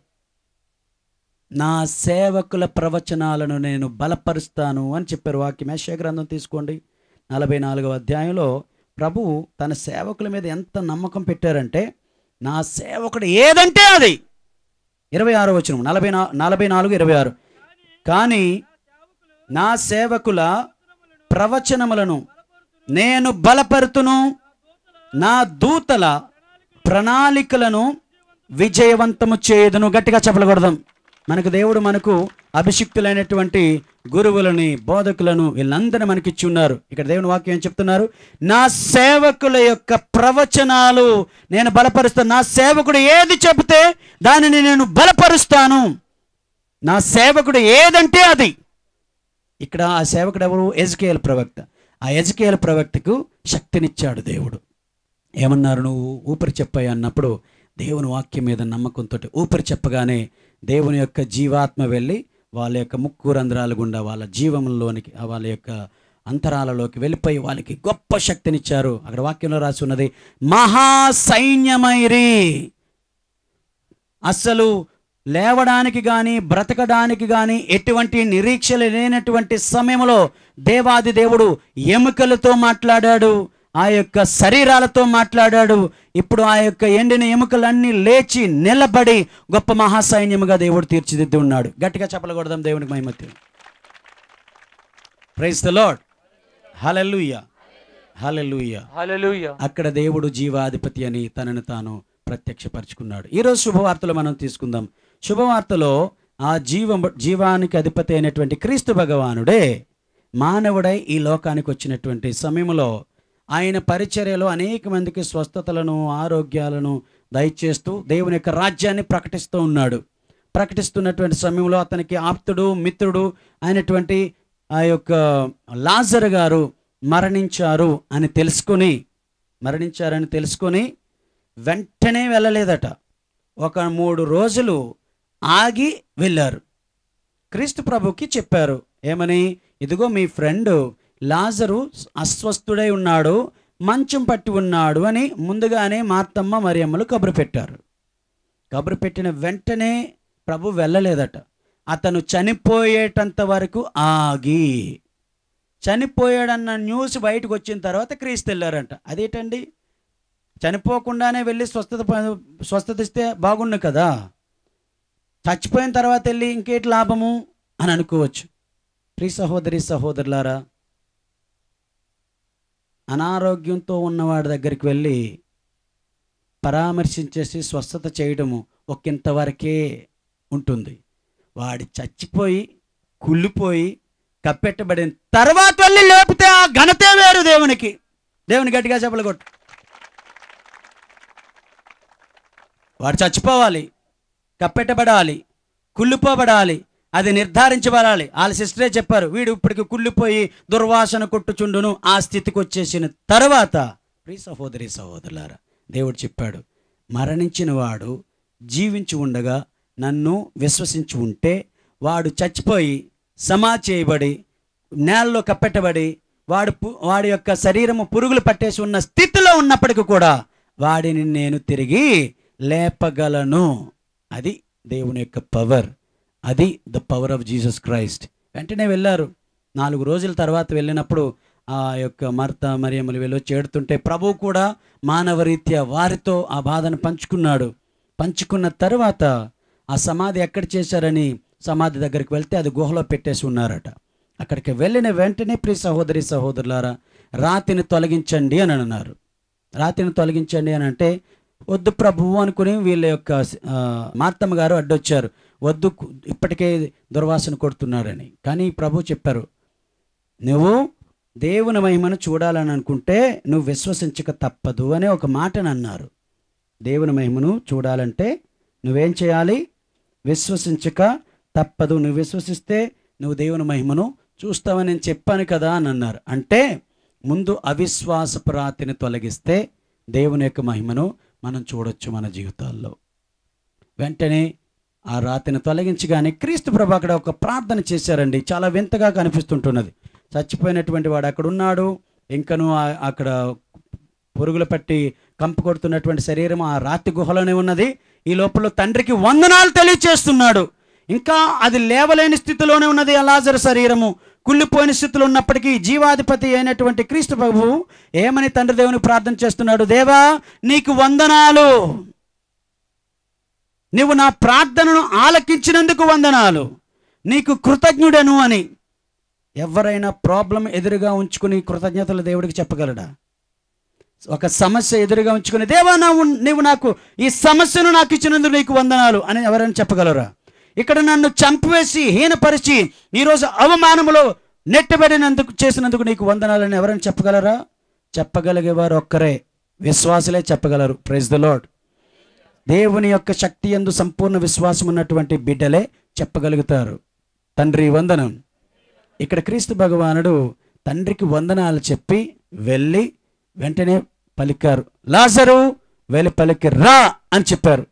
నా సేవకుల ప్రవచనాలను నేను బలపరుస్తాను అని చెప్పారు వాక్యం యెషయా గ్రంథం తీసుకోండి నలభై నాలుగవ అధ్యాయంలో ప్రభువు తన సేవకుల మీద ఎంత నమ్మకం పెట్టారంటే నా సేవకుడు ఏదంటే అది ఇరవై ఆరో వచ్చిన నలభై నా నలభై నాలుగు ఇరవై ఆరు కానీ నా సేవకుల ప్రవచనములను నేను బలపరుతును నా దూతల ప్రణాళికలను విజయవంతము చేయదును గట్టిగా చెప్పకూడదాం మనకు దేవుడు మనకు అభిషిక్తులైనటువంటి గురువులని బోధకులను వీళ్ళందరూ మనకిచ్చి ఉన్నారు ఇక్కడ దేవుని వాక్యం ఏం చెప్తున్నారు నా సేవకుల యొక్క ప్రవచనాలు నేను బలపరుస్తాను నా సేవకుడు ఏది చెబితే దానిని నేను బలపరుస్తాను నా సేవకుడు ఏదంటే అది ఇక్కడ ఆ సేవకుడు ఎవరు ఎజ్కేఎల్ ప్రవక్త ఆ ఎజ్కేఎల్ ప్రవక్తకు శక్తినిచ్చాడు దేవుడు ఏమన్నారు నువ్వు ఊపిరి చెప్పాయి అన్నప్పుడు దేవుని వాక్యం మీద నమ్మకంతో ఊపిరి చెప్పగానే దేవుని యొక్క జీవాత్మ వెళ్ళి వాళ్ళ యొక్క ముక్కు రంధ్రాల గుండా వాళ్ళ జీవంలోనికి ఆ వాళ్ళ యొక్క అంతరాలలోకి వెళ్ళిపోయి వాళ్ళకి గొప్ప శక్తినిచ్చారు అక్కడ వాక్యంలో రాసి ఉన్నది మహా సైన్యమైరి అసలు లేవడానికి కానీ బ్రతకడానికి కానీ ఎటువంటి నిరీక్షలు లేనటువంటి సమయంలో దేవాది దేవుడు ఎముకలతో మాట్లాడాడు ఆ యొక్క శరీరాలతో మాట్లాడాడు ఇప్పుడు ఆ యొక్క ఎండిన ఎముకలన్నీ లేచి నిలబడి గొప్ప మహాసైన్యముగా దేవుడు తీర్చిదిద్ది ఉన్నాడు గట్టిగా చెప్పలకూడదాం దేవునికి మహిమతి praise the Lord hallelujah hallelujah hallelujah అక్కడ దేవుడు జీవాధిపతి అని తనను తాను ప్రత్యక్షపరుచుకున్నాడు ఈరోజు శుభవార్తలు మనం తీసుకుందాం శుభవార్తలో ఆ జీవ జీవానికి అధిపతి అయినటువంటి క్రీస్తు భగవానుడే మానవుడై ఈ లోకానికి వచ్చినటువంటి సమయంలో ఆయన పరిచర్యలో అనేక మందికి స్వస్థతలను ఆరోగ్యాలను దయచేస్తూ దేవుని యొక్క రాజ్యాన్ని ప్రకటిస్తూ ఉన్నాడు ప్రకటిస్తున్నటువంటి సమయంలో అతనికి ఆప్తుడు మిత్రుడు అయినటువంటి ఆ యొక్క లాజర్ గారు మరణించారు అని తెలుసుకొని మరణించారని తెలుసుకొని వెంటనే వెళ్ళలేదట ఒక మూడు రోజులు ఆగి వెళ్ళారు క్రీస్తు ప్రభుకి చెప్పారు ఏమని ఇదిగో మీ ఫ్రెండ్ లాజరు అస్వస్థుడై ఉన్నాడు మంచం పట్టి ఉన్నాడు అని ముందుగానే మార్తమ్మ మరియమ్మలు కబురు పెట్టారు కబురు పెట్టిన వెంటనే ప్రభు వెళ్ళలేదట అతను చనిపోయేటంత వరకు ఆగి చనిపోయాడన్న న్యూస్ బయటకు వచ్చిన తర్వాత క్రీస్తు వెళ్ళారంట అదేంటండి చనిపోకుండానే వెళ్ళి స్వస్థత ప- స్వస్థత ఇస్తే బాగుండు కదా చచ్చిపోయిన తర్వాత వెళ్ళి ఇంకేటి లాభము అని అనుకోవచ్చు ప్రీ సహోదరి సహోదరులారా అనారోగ్యంతో ఉన్నవాడి దగ్గరికి వెళ్ళి పరామర్శించేసి స్వస్థత చేయడము ఒకంతవరకే ఉంటుంది వాడి చచ్చిపోయి కుళ్ళిపోయి కప్పెట్టబడిన తర్వాత వెళ్ళి లేపితే ఆ ఘనతే వేరు దేవునికి దేవుని గట్టిగా చెప్పలు కొట్టు వాడు చచ్చిపోవాలి కప్పెట్టబడాలి కుళ్ళిపోబడాలి అది నిర్ధారించబడాలి వాళ్ళ సిస్టరే చెప్పారు వీడు ఇప్పటికి కుళ్ళిపోయి దుర్వాసన కొట్టుచుండును ఆ స్థితికి వచ్చేసిన తర్వాత ప్రియ సహోదరి సహోదరులారా దేవుడు చెప్పాడు మరణించిన వాడు జీవించి ఉండగా నన్ను విశ్వసించి ఉంటే వాడు చచ్చిపోయి సమా చేయబడి నేలలో కప్పెట్టబడి వాడు పు- వాడి యొక్క శరీరము పురుగులు పట్టేసి ఉన్న స్థితిలో ఉన్నప్పటికీ కూడా వాడిని నేను తిరిగి లేపగలను అది దేవుని యొక్క పవర్ అది the power of Jesus Christ వెంటనే వెళ్ళారు నాలుగు రోజుల తర్వాత వెళ్ళినప్పుడు ఆ యొక్క మర్త మరియమ్మలు వెళ్ళి చేడుతుంటే ప్రభు కూడా మానవరీత్యా వారితో ఆ బాధను పంచుకున్నాడు పంచుకున్న తర్వాత ఆ సమాధి ఎక్కడ చేశారని సమాధి దగ్గరికి వెళ్తే అది గుహలో పెట్టేసి ఉన్నారట అక్కడికి వెళ్ళిన వెంటనే ప్రియ సహోదరి సహోదరులారా రాతిని తొలగించండి అని అన్నారు రాతిని తొలగించండి అని అంటే వద్దు ప్రభువు అనుకుని వీళ్ళ యొక్క ఆ, మార్తమ్మ గారు అడ్డొచ్చారు వద్దు కు- ఇప్పటికే దుర్వాసన కొడుతున్నారని కానీ ప్రభు చెప్పారు నువ్వు దేవుని మహిమను చూడాలని అనుకుంటే నువ్వు విశ్వసించక తప్పదు అనే ఒక మాటను అన్నారు దేవుని మహిమను చూడాలంటే నువ్వేం చేయాలి విశ్వసించక తప్పదు నువ్వు విశ్వసిస్తే నువ్వు దేవుని మహిమను చూస్తావని నేను చెప్పాను కదా అని అన్నారు అంటే ముందు అవిశ్వాసపు రాతిని తొలగిస్తే దేవుని యొక్క మహిమను మనం చూడొచ్చు మన జీవితాల్లో వెంటనే ఆ రాతిని తొలగించగానే క్రీస్తు ప్రభు అక్కడ ఒక ప్రార్థన చేశారండి చాలా వింతగా కనిపిస్తుంటున్నది చచ్చిపోయినటువంటి వాడు అక్కడ ఉన్నాడు ఇంకను ఆ- అక్కడ పురుగులు పట్టి కంపు కొడుతున్నటువంటి శరీరం ఆ రాతి గుహలోనే ఉన్నది ఈ లోపల తండ్రికి వందనాలు తెలియచేస్తున్నాడు ఇంకా అది లేవలేని స్థితిలోనే ఉన్నది ఆ లాజరు శరీరము కుళ్ళిపోయిన స్థితిలో ఉన్నప్పటికీ జీవాధిపతి అయినటువంటి క్రీస్తు ప్రభువు ఏమని తండ్రి దేవునికి ప్రార్థన చేస్తున్నాడు దేవా నీకు వందనాలు నువ్వు నా ప్రార్థనను ఆలకించినందుకు వందనాలు నీకు కృతజ్ఞుడను అని ఎవరైనా ప్రాబ్లం ఎదురుగా ఉంచుకుని కృతజ్ఞతలు దేవుడికి చెప్పగలడా ఒక సమస్య ఎదురుగా ఉంచుకుని దేవా నా నీవు నాకు ఈ సమస్యను నాకు ఇచ్చినందుకు నీకు వందనాలు అని ఎవరైనా చెప్పగలరా ఇక్కడ నన్ను చంపివేసి హీనపరిచి ఈరోజు అవమానములో నెట్టబడినందుకు చేసినందుకు నీకు వందనాలని ఎవరైనా చెప్పగలరా చెప్పగలిగేవారు ఒక్కరే విశ్వాసులే చెప్పగలరు ప్రైజ్ ద లాడ్ దేవుని యొక్క శక్తి ఎందు సంపూర్ణ విశ్వాసం ఉన్నటువంటి బిడ్డలే చెప్పగలుగుతారు తండ్రి వందనం ఇక్కడ క్రీస్తు భగవానుడు తండ్రికి వందనాలు చెప్పి వెళ్ళి వెంటనే పలికారు లాజరు వెళ్ళి పలికి రా అని చెప్పారు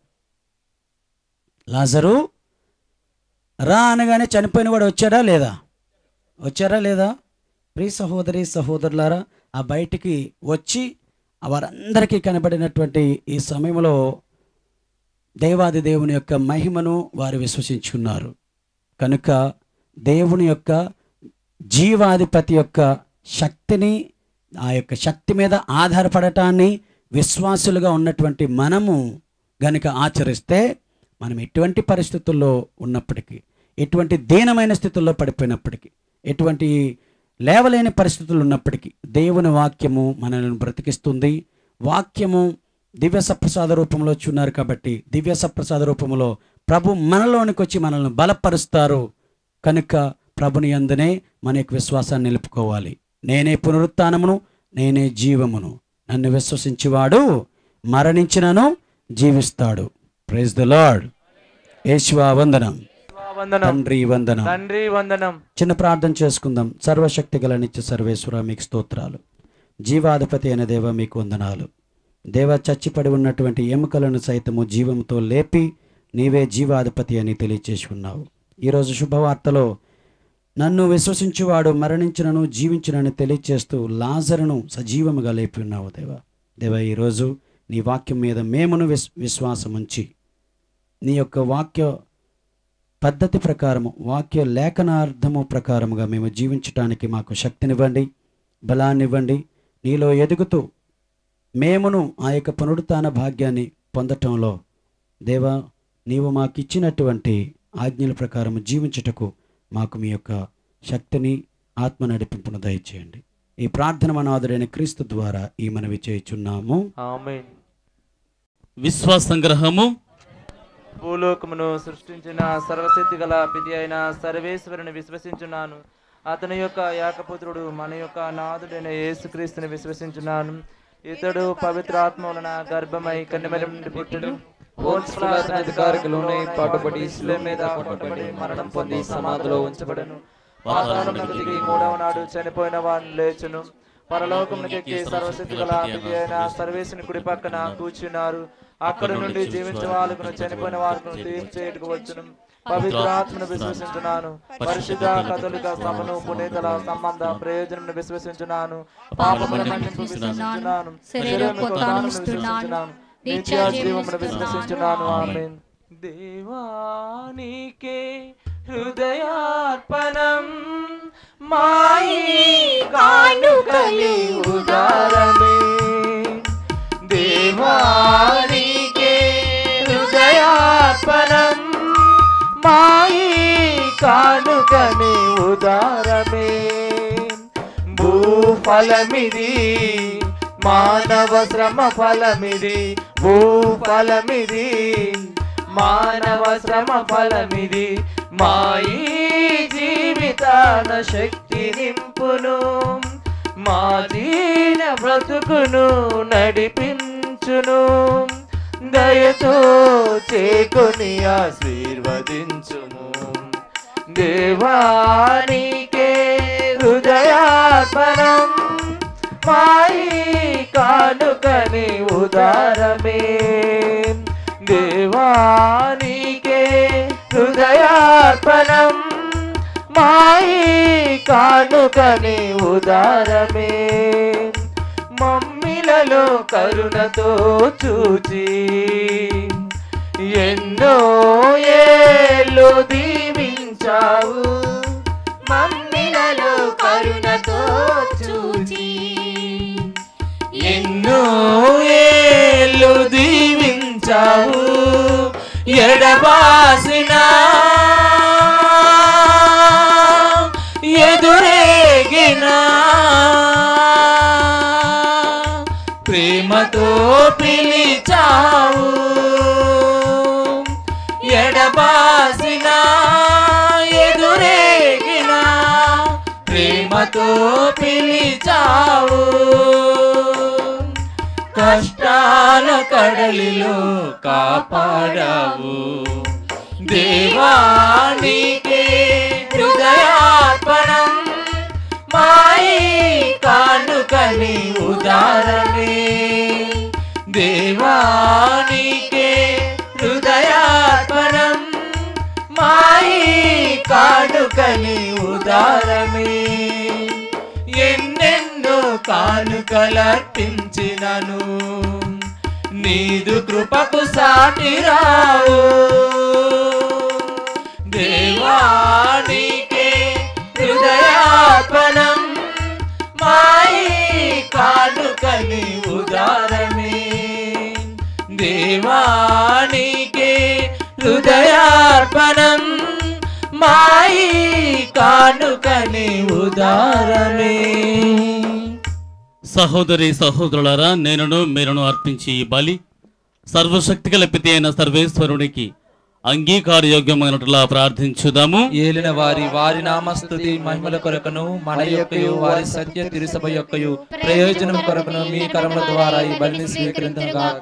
లాజరు రా అనగానే చనిపోయిన వాడు వచ్చాడా లేదా వచ్చారా లేదా ప్రియ సహోదరి సహోదరులారా ఆ బయటికి వచ్చి వారందరికీ కనబడినటువంటి ఈ సమయంలో దేవాది దేవుని యొక్క మహిమను వారు విశ్వసించున్నారు కనుక దేవుని యొక్క జీవాధిపతి యొక్క శక్తిని ఆ యొక్క శక్తి మీద ఆధారపడటాన్ని విశ్వాసులుగా ఉన్నటువంటి మనము గనుక ఆచరిస్తే మనం ఎటువంటి పరిస్థితుల్లో ఉన్నప్పటికీ ఎటువంటి దీనమైన స్థితుల్లో పడిపోయినప్పటికీ ఎటువంటి లేవలేని పరిస్థితులు ఉన్నప్పటికీ దేవుని వాక్యము మనల్ని బ్రతికిస్తుంది వాక్యము దివ్య సప్రసాద రూపంలో చూన్నారు కాబట్టి దివ్య సప్రసాద రూపంలో ప్రభు మనలోనికి వచ్చి మనల్ని బలపరుస్తారు కనుక ప్రభుని అందునే మన యొక్క విశ్వాసాన్ని నిలుపుకోవాలి నేనే పునరుత్నమును నేనే జీవమును నన్ను విశ్వసించువాడు మరణించినను జీవిస్తాడు ప్రైజ్ ద లార్డ్ యేసువా వందనం వందనం తండ్రి వందనం తండ్రి వందనం చిన్న ప్రార్థన చేసుకుందాం సర్వశక్తి గల నిత్య సర్వేశ్వర మీకు స్తోత్రాలు జీవాధిపతి అయిన దేవ మీకు వందనాలు దేవ చచ్చిపడి ఉన్నటువంటి ఎముకలను సైతము జీవంతో లేపి నీవే జీవాధిపతి అని తెలియచేసి ఉన్నావు ఈరోజు శుభవార్తలో నన్ను విశ్వసించువాడు మరణించినను జీవించినని తెలియచేస్తూ లాజరును సజీవముగా లేపి ఉన్నావు దేవ దేవ ఈరోజు నీ వాక్యం మీద మేమును విస్ విశ్వాసం ఉంచి నీ యొక్క వాక్య పద్ధతి ప్రకారము వాక్య లేఖనార్థము ప్రకారముగా మేము జీవించటానికి మాకు శక్తినివ్వండి బలాన్నివ్వండి నీలో ఎదుగుతూ మేమును ఆ యొక్క పునరుత్న భాగ్యాన్ని పొందటంలో దేవా నీవు మాకిచ్చినటువంటి ఆజ్ఞల ప్రకారం జీవించుటకు మాకు మీ యొక్క శక్తిని ఆత్మ నడిపింపును దయచేయండి ఈ ప్రార్థన మనాదుడైన క్రీస్తు ద్వారా ఈ మనవి చేయుచున్నాము ఆమేన్ విశ్వాస సంగ్రహము భూలోకమును సృష్టించిన సర్వశక్తి గల పితి అయిన సర్వేశ్వరుని విశ్వసించున్నాను అతని యొక్క ఏకపుత్రుడు మన యొక్క నాథుడైన యేసుక్రీస్తుని విశ్వసించున్నాను ఇతడు పవిత్రాత్మ వలన గర్భమై కన్యమరి నుండి పుట్టుడు అధికారికులోనే పాటుపడి శిలువ మీద కొట్టబడి మరణం పొంది సమాధిలో ఉంచబడను పాతాళమునకు దిగి మూడవ నాడు చనిపోయిన వారిని లేచును పరలోకమునకెక్కి సర్వశక్తి గల పితి అయిన సర్వేశ్వరుని కుడి పక్కన కూర్చున్నారు అక్కడ నుండి జీవించే వాళ్ళకును చనిపోయిన వారికి తీర్పు చేయుటకు వచ్చును పవిత్ర ఆత్మను విశ్వసించున్నాను పరిశుద్ధ కథలిక సభను పునీతల సంబంధ ప్రయోజనం విశ్వసించున్నాను పాపముల మన్నింపు విశ్వసించున్నాను శరీరముకు ఉత్థానమును విశ్వసించున్నాను నిత్య జీవమును విశ్వసించున్నాను ఆమేన్ దేవానికే హృదయార్పణం మాయి కానుకలి ఉదారమే దేవానికే హృదయార్పణం మాయి కానుకని ఉదారమే భూఫలమిది మానవ శ్రమ ఫలమిది భూఫలమిది మానవ శ్రమ ఫలమిది మాయి జీవితాన శక్తి నింపును మా దీన బ్రతుకును నడిపించును దయతో చేకొని ఆశీర్వదించుము దేవానికే హృదయార్పణం మాయి కానుకని ఉదారమే దేవానికే హృదయార్పణం మాయి కానుకని ఉదారమే మమ్మిలలో కరుణతో చూచి ఎన్నో ఏళ్ళు దీవించావు మమ్మిలలో కరుణతో చూచి ఎన్నో ఏళ్ళు దీవించావు ఎడబాసిన ఎదురేగిన ప్రేమతో పిలిచావు ఎడబాసిన ఎదురేగిన ప్రేమతో పిలిచావు కష్టాల కడలిలో కాపాడావు దేవానికి హృదయార్పణం మాయి కానుకని ఉదారమే దేవానికే హృదయార్పణం మాయి కానుకని ఉదారమే ఎన్నెన్నో కానుకలర్పించినను నీదు కృపకు సాటి రావు దేవానికే హృదయార్పణం మాయి కానుకని ఉదారమే దేవానికే హృదయార్పణం మాయి కానుకని ఉదారమే సహోదరి సహోదరులారా నేనును మీరును అర్పించి ఈ బలి సర్వశక్తి పితి అయిన సర్వేశ్వరునికి అంగీకారయోగ్యమైనట్లా ప్రార్థించుదాము ఏలిన వారి వారి నామస్తుతి మహిమల కొరకును మన యొక్కయు వారి సత్య తిరుసభ యొక్కయు ప్రయోజనం కొరకును మీ కరముల ద్వారా ఈ బలిని స్వీకరించను గాక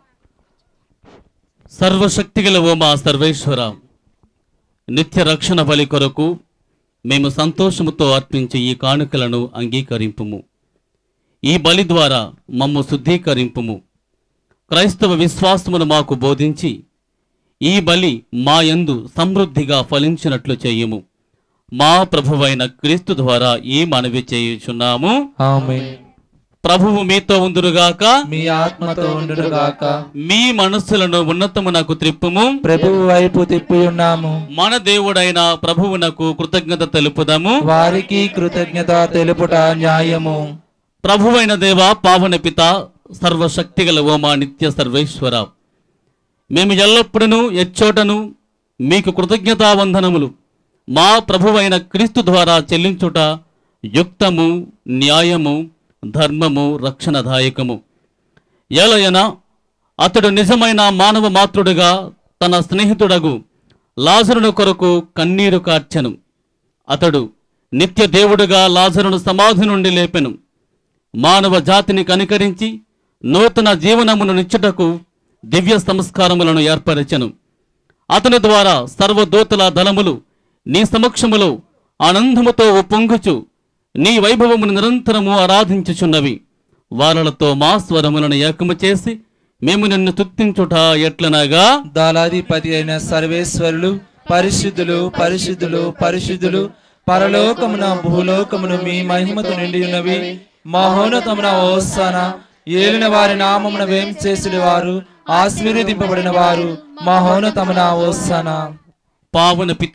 సర్వశక్తి గల ఓ మా సర్వేశ్వర నిత్య రక్షణ బలి కొరకు మేము సంతోషముతో అర్పించే ఈ కానుకలను అంగీకరింపుము ఈ బలి ద్వారా మమ్ము శుద్ధీకరింపుము క్రైస్తవ విశ్వాసమును మాకు బోధించి ఈ బలి మా యందు సమృద్ధిగా ఫలించినట్లు చేయుము మా ప్రభువైన క్రీస్తు ద్వారా ఈ మనవి చేయుచున్నాము ఆమేన్ ప్రభువు మీతో ఉందురుగాక మీ ఆత్మతో ఉండును గాక మీ మనస్సులను ఉన్నతమునకు త్రిప్పుము ప్రభువు వైపు తిప్పి ఉన్నాము మన దేవుడైన ప్రభువునకు కృతజ్ఞత తెలుపుదాము వారికి కృతజ్ఞత తెలుపుట న్యాయము ప్రభువైన దేవ పావన పిత సర్వశక్తిగల ఓ మా నిత్య సర్వేశ్వర మేము ఎల్లప్పుడూ ఎచ్చోటను మీకు కృతజ్ఞతా వందనములు మా ప్రభువైన క్రీస్తు ద్వారా చెల్లించుట యుక్తము న్యాయము ధర్మము రక్షణదాయకము ఏలయన అతడు నిజమైన మానవ మాతృడుగా తన స్నేహితుడగు లాజరును కొరకు కన్నీరు కార్చెను అతడు నిత్య దేవుడుగా లాజరును సమాధి నుండి లేపెను మానవ జాతిని కనికరించి నూతన జీవనమును నిచ్చుటకు దివ్య సంస్కారములను ఏర్పరచెను అతని ద్వారా సర్వదూతల దళములు నీ సమక్షములో ఆనందముతో ఉప్పొంగుచు నీ వైభవమును నిరంతరము ఆరాధించుచున్నవి వారలతో మా స్వరములను ఏకము చేసి మేము నిన్ను తుత్తించుట ఎట్లనగా దళాధిపతి అయిన సర్వేశ్వరులు పరిశుద్ధులు పరిశుద్ధులు పరిశుద్ధులు పరలోకమున భూలోకమును మీ మహిమతో నిండి ఉన్నవి మహోన్నతమున ఓసాన ఏలిన వారి నామమున వేం చేసిన వారు ఆశీర్వదింపబడిన వారు మహోన్నతమున ఓసాన పావన పిత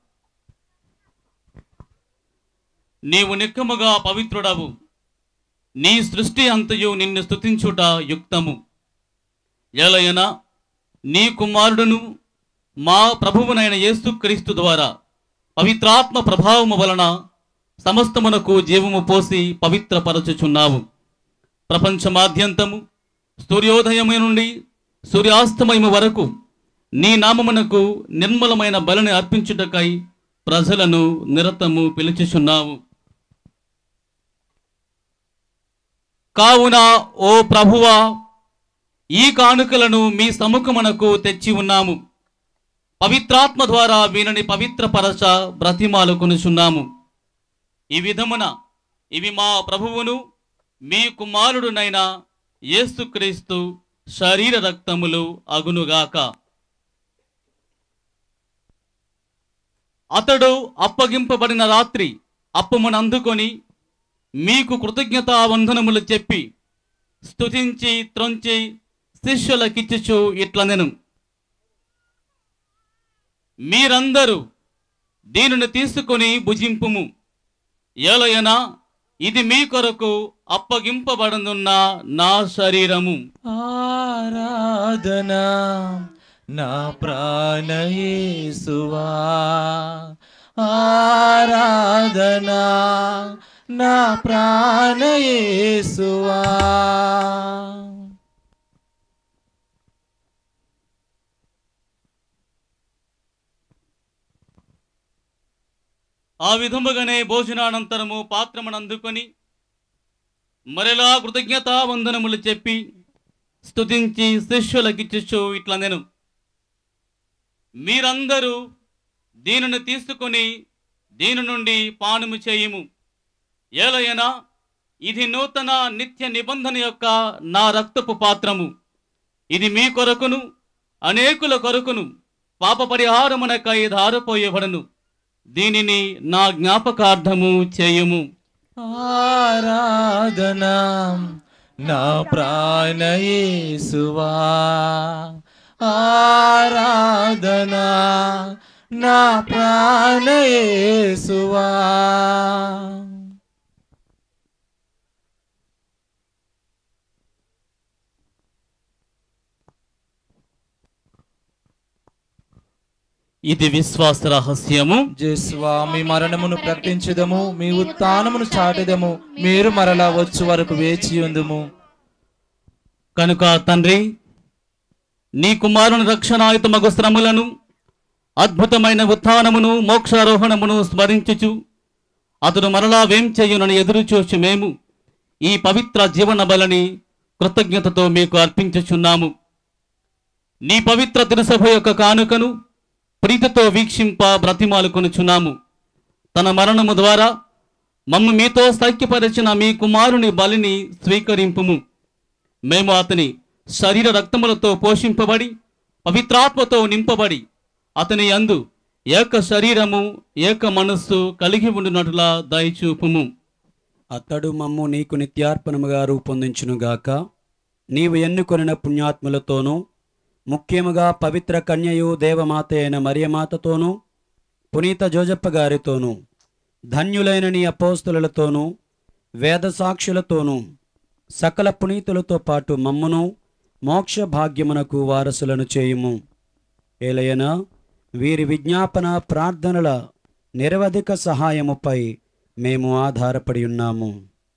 నీవు నిక్కముగా పవిత్రుడవు నీ సృష్టి అంతయు నిన్ను స్తుతించుట యుక్తము ఏలయన నీ కుమారుడును మా ప్రభువునైన యేసుక్రీస్తు ద్వారా పవిత్రాత్మ ప్రభావము వలన సమస్తమునకు జీవము పోసి పవిత్రపరచుచున్నావు ప్రపంచమాద్యంతము సూర్యోదయము నుండి సూర్యాస్తమయము వరకు నీ నామమునకు నిర్మలమైన బలిని అర్పించుటకై ప్రజలను నిరతము పిలుచుచున్నావు కావున ఓ ప్రభువా ఈ కానుకలను మీ సముఖమునకు తెచ్చి ఉన్నాము పవిత్రాత్మ ద్వారా వీనిని పవిత్రపరచ బ్రతిమాలుకొనుచున్నాము ఈ విధమున ఇవి మా ప్రభువును మీ కుమారుడునైన యేసుక్రీస్తు శరీర రక్తములు అగునుగాక అతడు అప్పగింపబడిన రాత్రి అప్పమునందుకొని మీకు కృతజ్ఞతా వందనములు చెప్పి స్తుతించి త్రొంచి శిష్యులకిచ్చుచు ఇట్లనెను మీరందరూ దీనిని తీసుకొని భుజింపుము ఏలయనా ఇది మీ కొరకు అప్పగింపబడనున్న నా శరీరము ఆరాధన నా ప్రాణయేసువా ఆరాధన నా ప్రాణయేసువా ఆ విధముగానే భోజనానంతరము పాత్రమును అందుకొని మరలా కృతజ్ఞతా వందనములు చెప్పి స్తుతించి శిష్యులకిచ్చుచు ఇట్లా నేను మీరందరూ దీనిని తీసుకొని దీని నుండి పానము చేయుము ఏలయనా ఇది నూతన నిత్య నిబంధన యొక్క నా రక్తపు పాత్రము ఇది మీ కొరకును అనేకుల కొరకును పాప పరిహారమునకై ధారపోయబడను దీనిని నా జ్ఞాపకార్థము చేయుము ఆరాధన నా ప్రాణయేసువా ఆరాధనా నా ప్రాణయేసువా ఇది విశ్వాస రహస్యము జేసువా మీ మరణమును ప్రకటించదము మీ ఉత్థానమును చాటెదము మీరు మరలా వచ్చు వరకు వేచి ఉందుము కనుక తండ్రి నీ కుమారుని రక్షణాయుతమగు శ్రమలను అద్భుతమైన ఉత్థానమును మోక్షారోహణమును స్మరించుచు అతడు మరలా వేం చేయునని ఎదురు చూచి మేము ఈ పవిత్ర జీవన బలని కృతజ్ఞతతో మీకు అర్పించుచున్నాము నీ పవిత్ర తిరుసభ యొక్క కానుకను ప్రీతితో వీక్షింప బ్రతిమాలుకొనుచున్నాము తన మరణము ద్వారా మమ్ము మీతో సైక్యపరిచిన మీ కుమారుని బలిని స్వీకరింపుము మేము అతని శరీర రక్తములతో పోషింపబడి పవిత్రాత్మతో నింపబడి అతని యందు ఏక శరీరము ఏక మనస్సు కలిగి ఉండునట్లా దయచూపుము అతడు మమ్ము నీకు నిత్యార్పణముగా రూపొందించునుగాక నీవు ఎన్నుకొనిన పుణ్యాత్ములతోనూ ముఖ్యముగా పవిత్ర కన్యయు దేవమాత అయిన మరియమాతతోనూ పునీత జోజప్ప గారితోనూ ధన్యులైన నీ అపోస్తులతోనూ వేద సాక్షులతోనూ సకల పునీతులతో పాటు మమ్మును మోక్ష భాగ్యమునకు వారసులను చేయుము ఏలయనా వీరి విజ్ఞాపన ప్రార్థనల నిరవధిక సహాయముపై మేము ఆధారపడి ఉన్నాము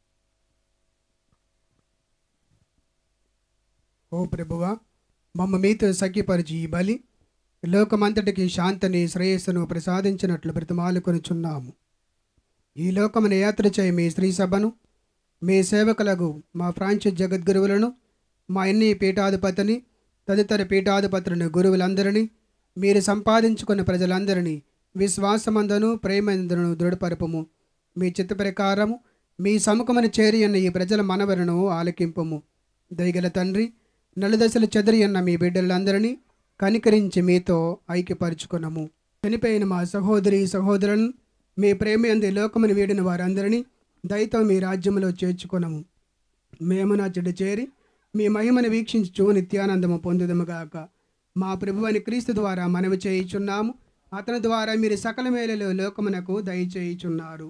ఓ ప్రభువా మమ్మ మీతో సఖ్యపరిచి ఈ బలి లోకమంతటికి శాంతిని శ్రేయస్సును ప్రసాదించినట్లు బ్రతిమాలుకొనుచున్నాము ఈ లోకమున యాత్ర చేయి మీ స్త్రీ సభను మీ సేవకులకు మా ఫ్రాంచైజ్ జగద్గురువులను మా ఎన్ని పీఠాధిపతిని తదితర పీఠాధిపతులను గురువులందరినీ మీరు సంపాదించుకున్న ప్రజలందరినీ విశ్వాసమందను ప్రేమందను దృఢపరపము మీ చిత్త ప్రకారము మీ సముఖమును చేరి అన్న ఈ ప్రజల మనవలను ఆలకింపము దయగల తండ్రి నలుదశలు చెదిరి అన్న మీ బిడ్డలందరినీ కనికరించి మీతో ఐక్యపరుచుకున్నాము చనిపోయిన మా సహోదరి సహోదరులను మీ ప్రేమ అంది లోకమును వీడిన వారందరినీ దయతో మీ రాజ్యములో చేర్చుకున్నాము మేము నా చెడు చేరి మీ మహిమను వీక్షించు నిత్యానందము పొందుదముగాక మా ప్రభు అని క్రీస్తు ద్వారా మనవి చేయుచున్నాము అతని ద్వారా మీరు సకల మేలలో లోకమునకు దయచేయుచున్నారు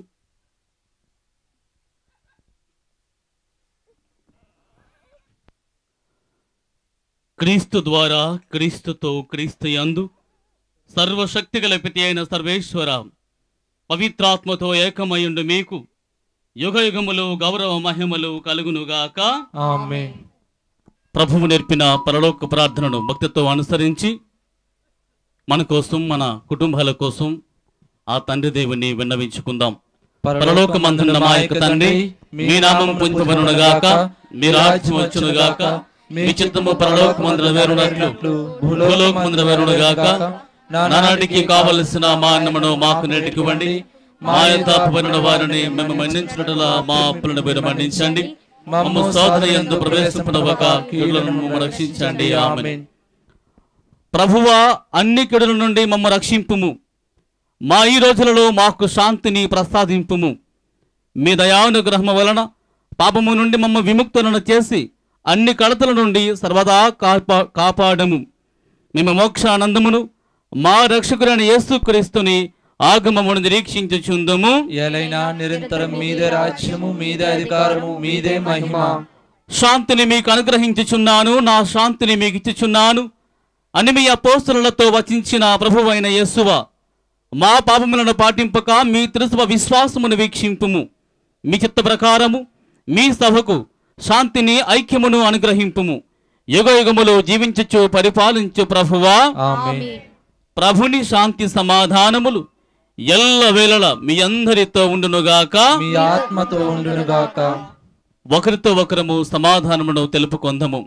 క్రీస్తు ద్వారా క్రీస్తుతో క్రీస్తు యందు సర్వశక్తి పితి అయిన సర్వేశ్వర పవిత్రాత్మతో ఏకమయుండు మీకు యుగ యుగములు గౌరవ మహిమలు కలుగునుగాక ఆమె ప్రభువు నేర్పిన పరలోక ప్రార్థనను భక్తితో అనుసరించి మన కోసం మన కుటుంబాల కోసం ఆ తండ్రి దేవుని విన్నవించుకుందాం పరలోకమందున్న మా యొక్క తండ్రి మీ నామం పొందుబనుగాక మీ రాజ్యం వచ్చునుగాక మీ చిత్తము పరలోకమందున వేరునట్లు భూలోకమందున వేరునుగాక నానాటికి కావలసిన మా అన్నమును మాకు నేటికివ్వండి మా యొక్క అప్పబడిన వారిని మేము మన్నించినట్ల మా అప్పులను మీరు మన్నించండి మమ్మ సోదర ఎందు ప్రవేశపడవక కీడులను మమ్మ రక్షించండి ఆమె ప్రభువా అన్ని కీడుల నుండి మమ్మ రక్షింపుము మా ఈ రోజులలో మాకు శాంతిని ప్రసాదింపుము మీ దయానుగ్రహము వలన పాపము నుండి మమ్మ విముక్తులను చేసి అన్ని కడతల నుండి సర్వదా కాపా కాపాడము మేము మోక్షానందమును మా రక్షకుడైన యేసుక్రీస్తుని ఆగమమును నిరీక్షించుచుందుము ఎలైనా నిరంతరం మీదే రాజ్యము మీదే అధికారము మీదే మహిమ శాంతిని మీకు అనుగ్రహించుచున్నాను నా శాంతిని మీకు ఇచ్చుచున్నాను అని మీ అపోస్తులతో వచించిన ప్రభువైన యేసువ మా పాపములను పాటింపక మీ తిరుసభ విశ్వాసమును వీక్షింపుము మీ చిత్త ప్రకారము మీ సభకు శాంతిని ఐక్యమును అనుగ్రహింపుము యుగ యుగములు జీవించుచు పరిపాలించు ప్రభువా ఆమె ప్రభుని శాంతి సమాధానములు ఎల్ల వేళల మీ అందరితో ఉండునుగాక మీ ఆత్మతో ఉండునుగాక ఒకరితో ఒకరము సమాధానమును తెలుపుకొందము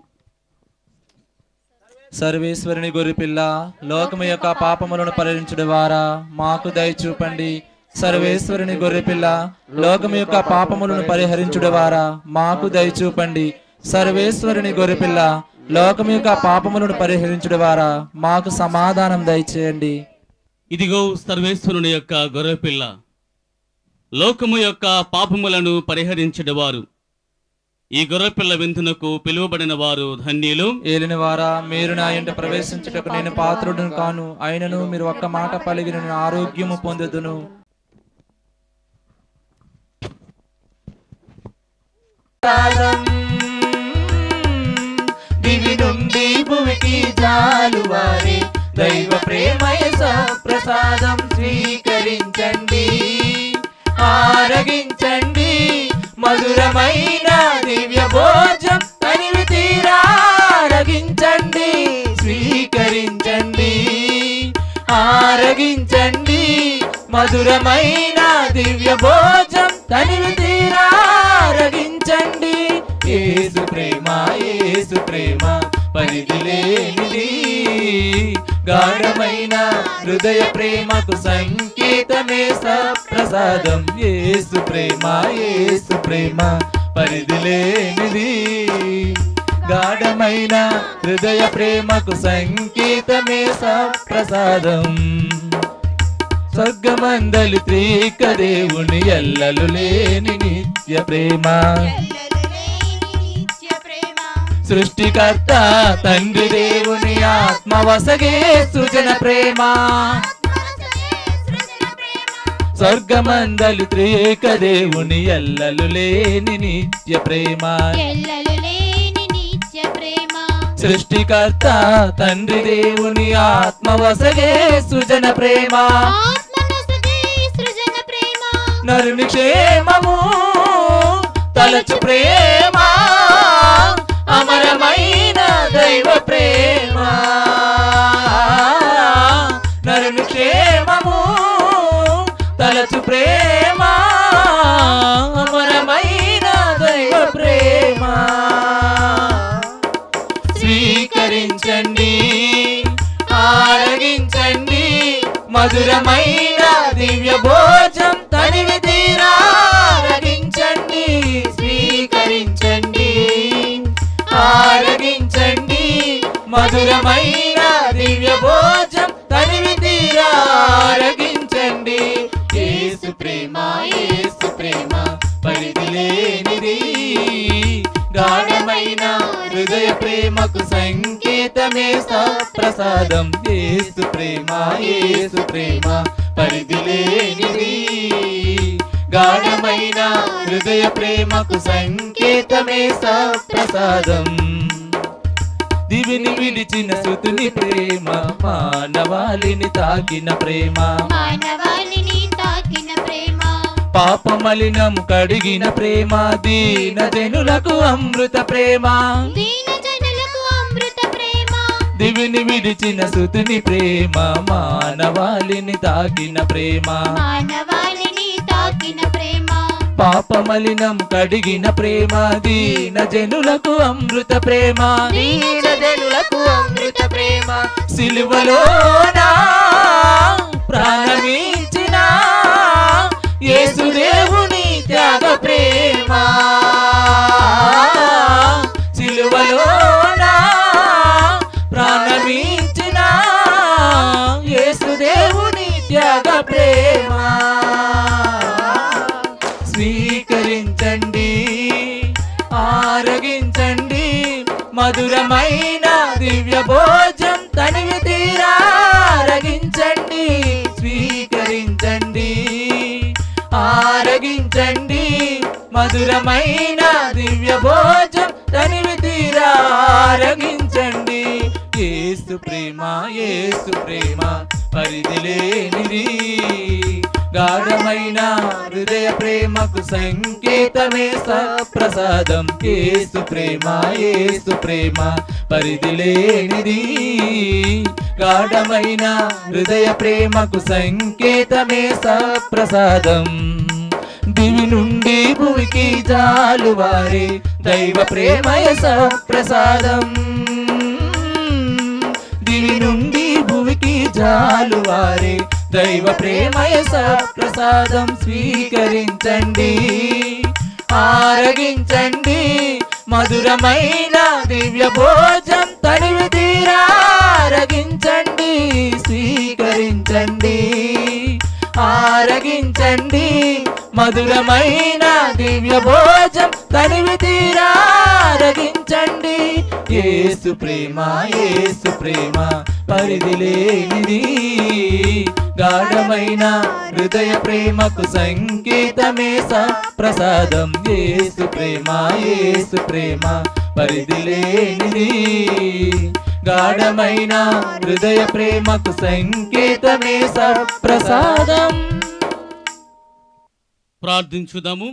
సర్వేశ్వరుని గొర్రెపిల్ల లోకము యొక్క పాపములను పరిహరించడం ద్వారా మాకు దయ చూపండి సర్వేశ్వరుని గొర్రెపిల్ల లోకము యొక్క పాపములను పరిహరించుట ద్వారా మాకు దయ చూపండి సర్వేశ్వరుని గొర్రెపిల్ల లోకము యొక్క పాపములను పరిహరించుట ద్వారా మాకు సమాధానం దయచేయండి ఇదిగో సర్వేశ్వరుని యొక్క గొర్రెపిల్ల లోకము యొక్క పాపములను పరిహరించడవారు ఈ గొర్రెపిల్ల విందునకు పిలువబడిన వారు ధన్యులు ఏలిన వారా మీరు నా ఇంట ప్రవేశించుటకు నేను పాత్రుడును కాను అయినను మీరు ఒక్క మాట పలిగిన నేను ఆరోగ్యము పొందుదును దివి నుండి భూమికి జాలువారి దైవ ప్రేమయ ప్రసాదం స్వీకరించండి ఆరగించండి మధురమైన దివ్య భోజం తనివి తీరా ఆరగించండి స్వీకరించండి ఆరగించండి మధురమైన దివ్య భోజం తనివి తీరా ఆరగించండి ఏసు ప్రేమ ఏసు ప్రేమ పరిధి లేనిది గాఢమైన హృదయ ప్రేమకు సంకేతమే సప్రసాదం ఏసు ప్రేమ ఏసు ప్రేమ పరిధి లేనిది గాఢమైన హృదయ ప్రేమకు సంకేతమే సప్రసాదం స్వర్గమందలి త్రీక దేవుని ఎల్లలు లేని నిత్య ప్రేమ సృష్టికర్త తండ్రి దేవుని ఆత్మ వసగే సృజన ప్రేమ స్వర్గమందలి త్రీక దేవుని ఎల్లలు లేని నిత్య ప్రేమ సృష్టికర్త తండ్రి దేవుని ఆత్మ వసగే సృజన ప్రేమ నరుని క్షేమము తలచు ప్రేమ అమరమైన దైవ ప్రేమ నరుని క్షేమము తలచు ప్రేమ అమరమైన దైవ ప్రేమ స్వీకరించండి ఆరగించండి మధురమైన దివ్య భోజం తనివి తీరా ఆరగించండి స్వీకరించండి ఆరగించండి మధురమైన దివ్య భోజం తనివి తీరా ఆరగించండి ఏసు ప్రేమ ఏసు ప్రేమ పరిధి లేనిది గాఢమైన హృదయ ప్రేమకు సంకేతమే ప్రసాదం ఏసు ప్రేమ ఏసు ప్రేమ పరిధి లేనిది గాఢమైన హృదయ ప్రేమకు సంకేతమే ప్రసాదం దివిని విడిచిన సుతుని ప్రేమ మానవాళిని తాకిన ప్రేమ మానవాళిని తాకిన ప్రేమ పాపమలినం కడిగిన ప్రేమ దీన జనులకు అమృత ప్రేమ దీన జనులకు అమృత ప్రేమ దివిని విడిచిన సుతుని ప్రేమ మానవాళిని తాకిన ప్రేమ మానవాళిని తాకిన ప్రేమ పాపమలినం కడిగిన ప్రేమ దీన జనులకు అమృత ప్రేమ దీన జనులకు అమృత ప్రేమ సిలువలోనా ప్రాణమించిన యేసుదేవుని త్యాగ ప్రేమ సిలువలోనా ప్రాణమించిన యేసుదేవుని త్యాగ ప్రేమ స్వీకరించండి ఆరగించండి మధురమైన దివ్య భోజం తనివి తీరా ఆరగించండి స్వీకరించండి ఆరగించండి మధురమైన దివ్య భోజం తనివి తీరా ఆరగించండి ఏసు ప్రేమ ఏసు ప్రేమ పరిధి లేనిది గాఢమైన హృదయ ప్రేమకు సంకేతమే సప్రసాదం ఏసు ప్రేమ ఏసు ప్రేమ పరిధి లేనిది గాఢమైన హృదయ ప్రేమకు సంకేతమే సప్రసాదం దివి నుండి భూమికి జాలువారే దైవ ప్రేమయ సప్రసాదం దివి నుండి భూమికి జాలువారే దైవ ప్రేమయ సప్రసాదం స్వీకరించండి ఆరగించండి మధురమైన దివ్య భోజం తనివి తీరా ఆరగించండి స్వీకరించండి ఆరగించండి మధురమైన దివ్య భోజం తనివి తీరా యేసు ప్రేమ యేసు ప్రేమ పరిధి లేనిది గాఢమైన హృదయ ప్రేమకు సంకేతమే స ప్రసాదం యేసు ప్రేమ యేసు ప్రేమ పరిధి లేనిది గాఢమైన హృదయ ప్రేమకు సంకేతమే స ప్రసాదం ప్రార్థించుదాము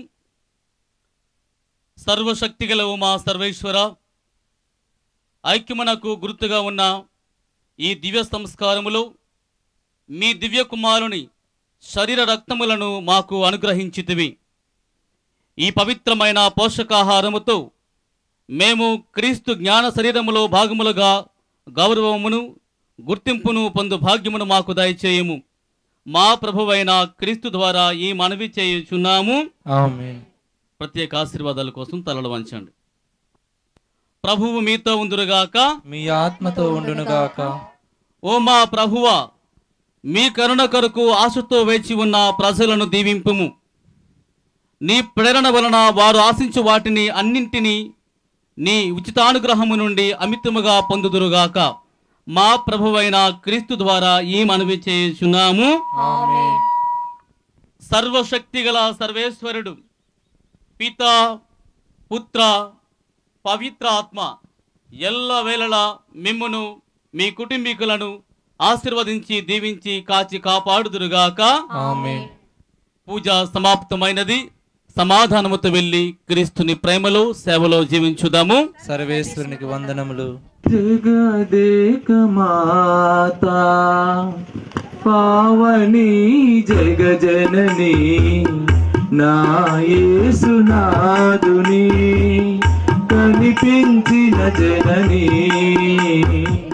సర్వశక్తిగల మా సర్వేశ్వర ఐక్యమునకు గుర్తుగా ఉన్న ఈ దివ్య సంస్కారములో మీ దివ్య కుమారుని శరీర రక్తములను మాకు అనుగ్రహించితివి ఈ పవిత్రమైన పోషకాహారముతో మేము క్రీస్తు జ్ఞాన శరీరములో భాగములుగా గౌరవమును గుర్తింపును పొందు భాగ్యమును మాకు దయచేయము మా ప్రభువైన క్రీస్తు ద్వారా ఈ మనవి చేయుచున్నాము ఆమేన్ ప్రత్యేక ఆశీర్వాదాల కోసం తలలు వంచండి ప్రభువు మీతో ఉందురుగాక మీ ఆత్మతో ఉండునుగాక ఓ మా ప్రభువా మీ కరుణ కొరకు ఆశతో వేచి ఉన్న ప్రజలను దీవింపుము నీ ప్రేరణ వలన వారు ఆశించు వాటిని అన్నింటినీ నీ ఉచితానుగ్రహము నుండి అమితముగా పొందుదురుగాక మా ప్రభువైన క్రీస్తు ద్వారా ఈ మనవి చేయుచున్నాము సర్వశక్తిగల సర్వేశ్వరుడు పిత పుత్ర పవిత్ర ఆత్మ ఎల్ల వేళలా మిమ్మును మీ కుటుంబీకులను ఆశీర్వదించి దీవించి కాచి కాపాడుదురుగాక ఆమేన్ పూజ సమాప్తమైనది సమాధానముతో వెళ్ళి క్రీస్తుని ప్రేమలో సేవలో జీవించుదాము సర్వేశ్వరునికి వందనములు జగదేక మాతా పావని జగజనని నా యేసునాదుని కనిపించిన జనని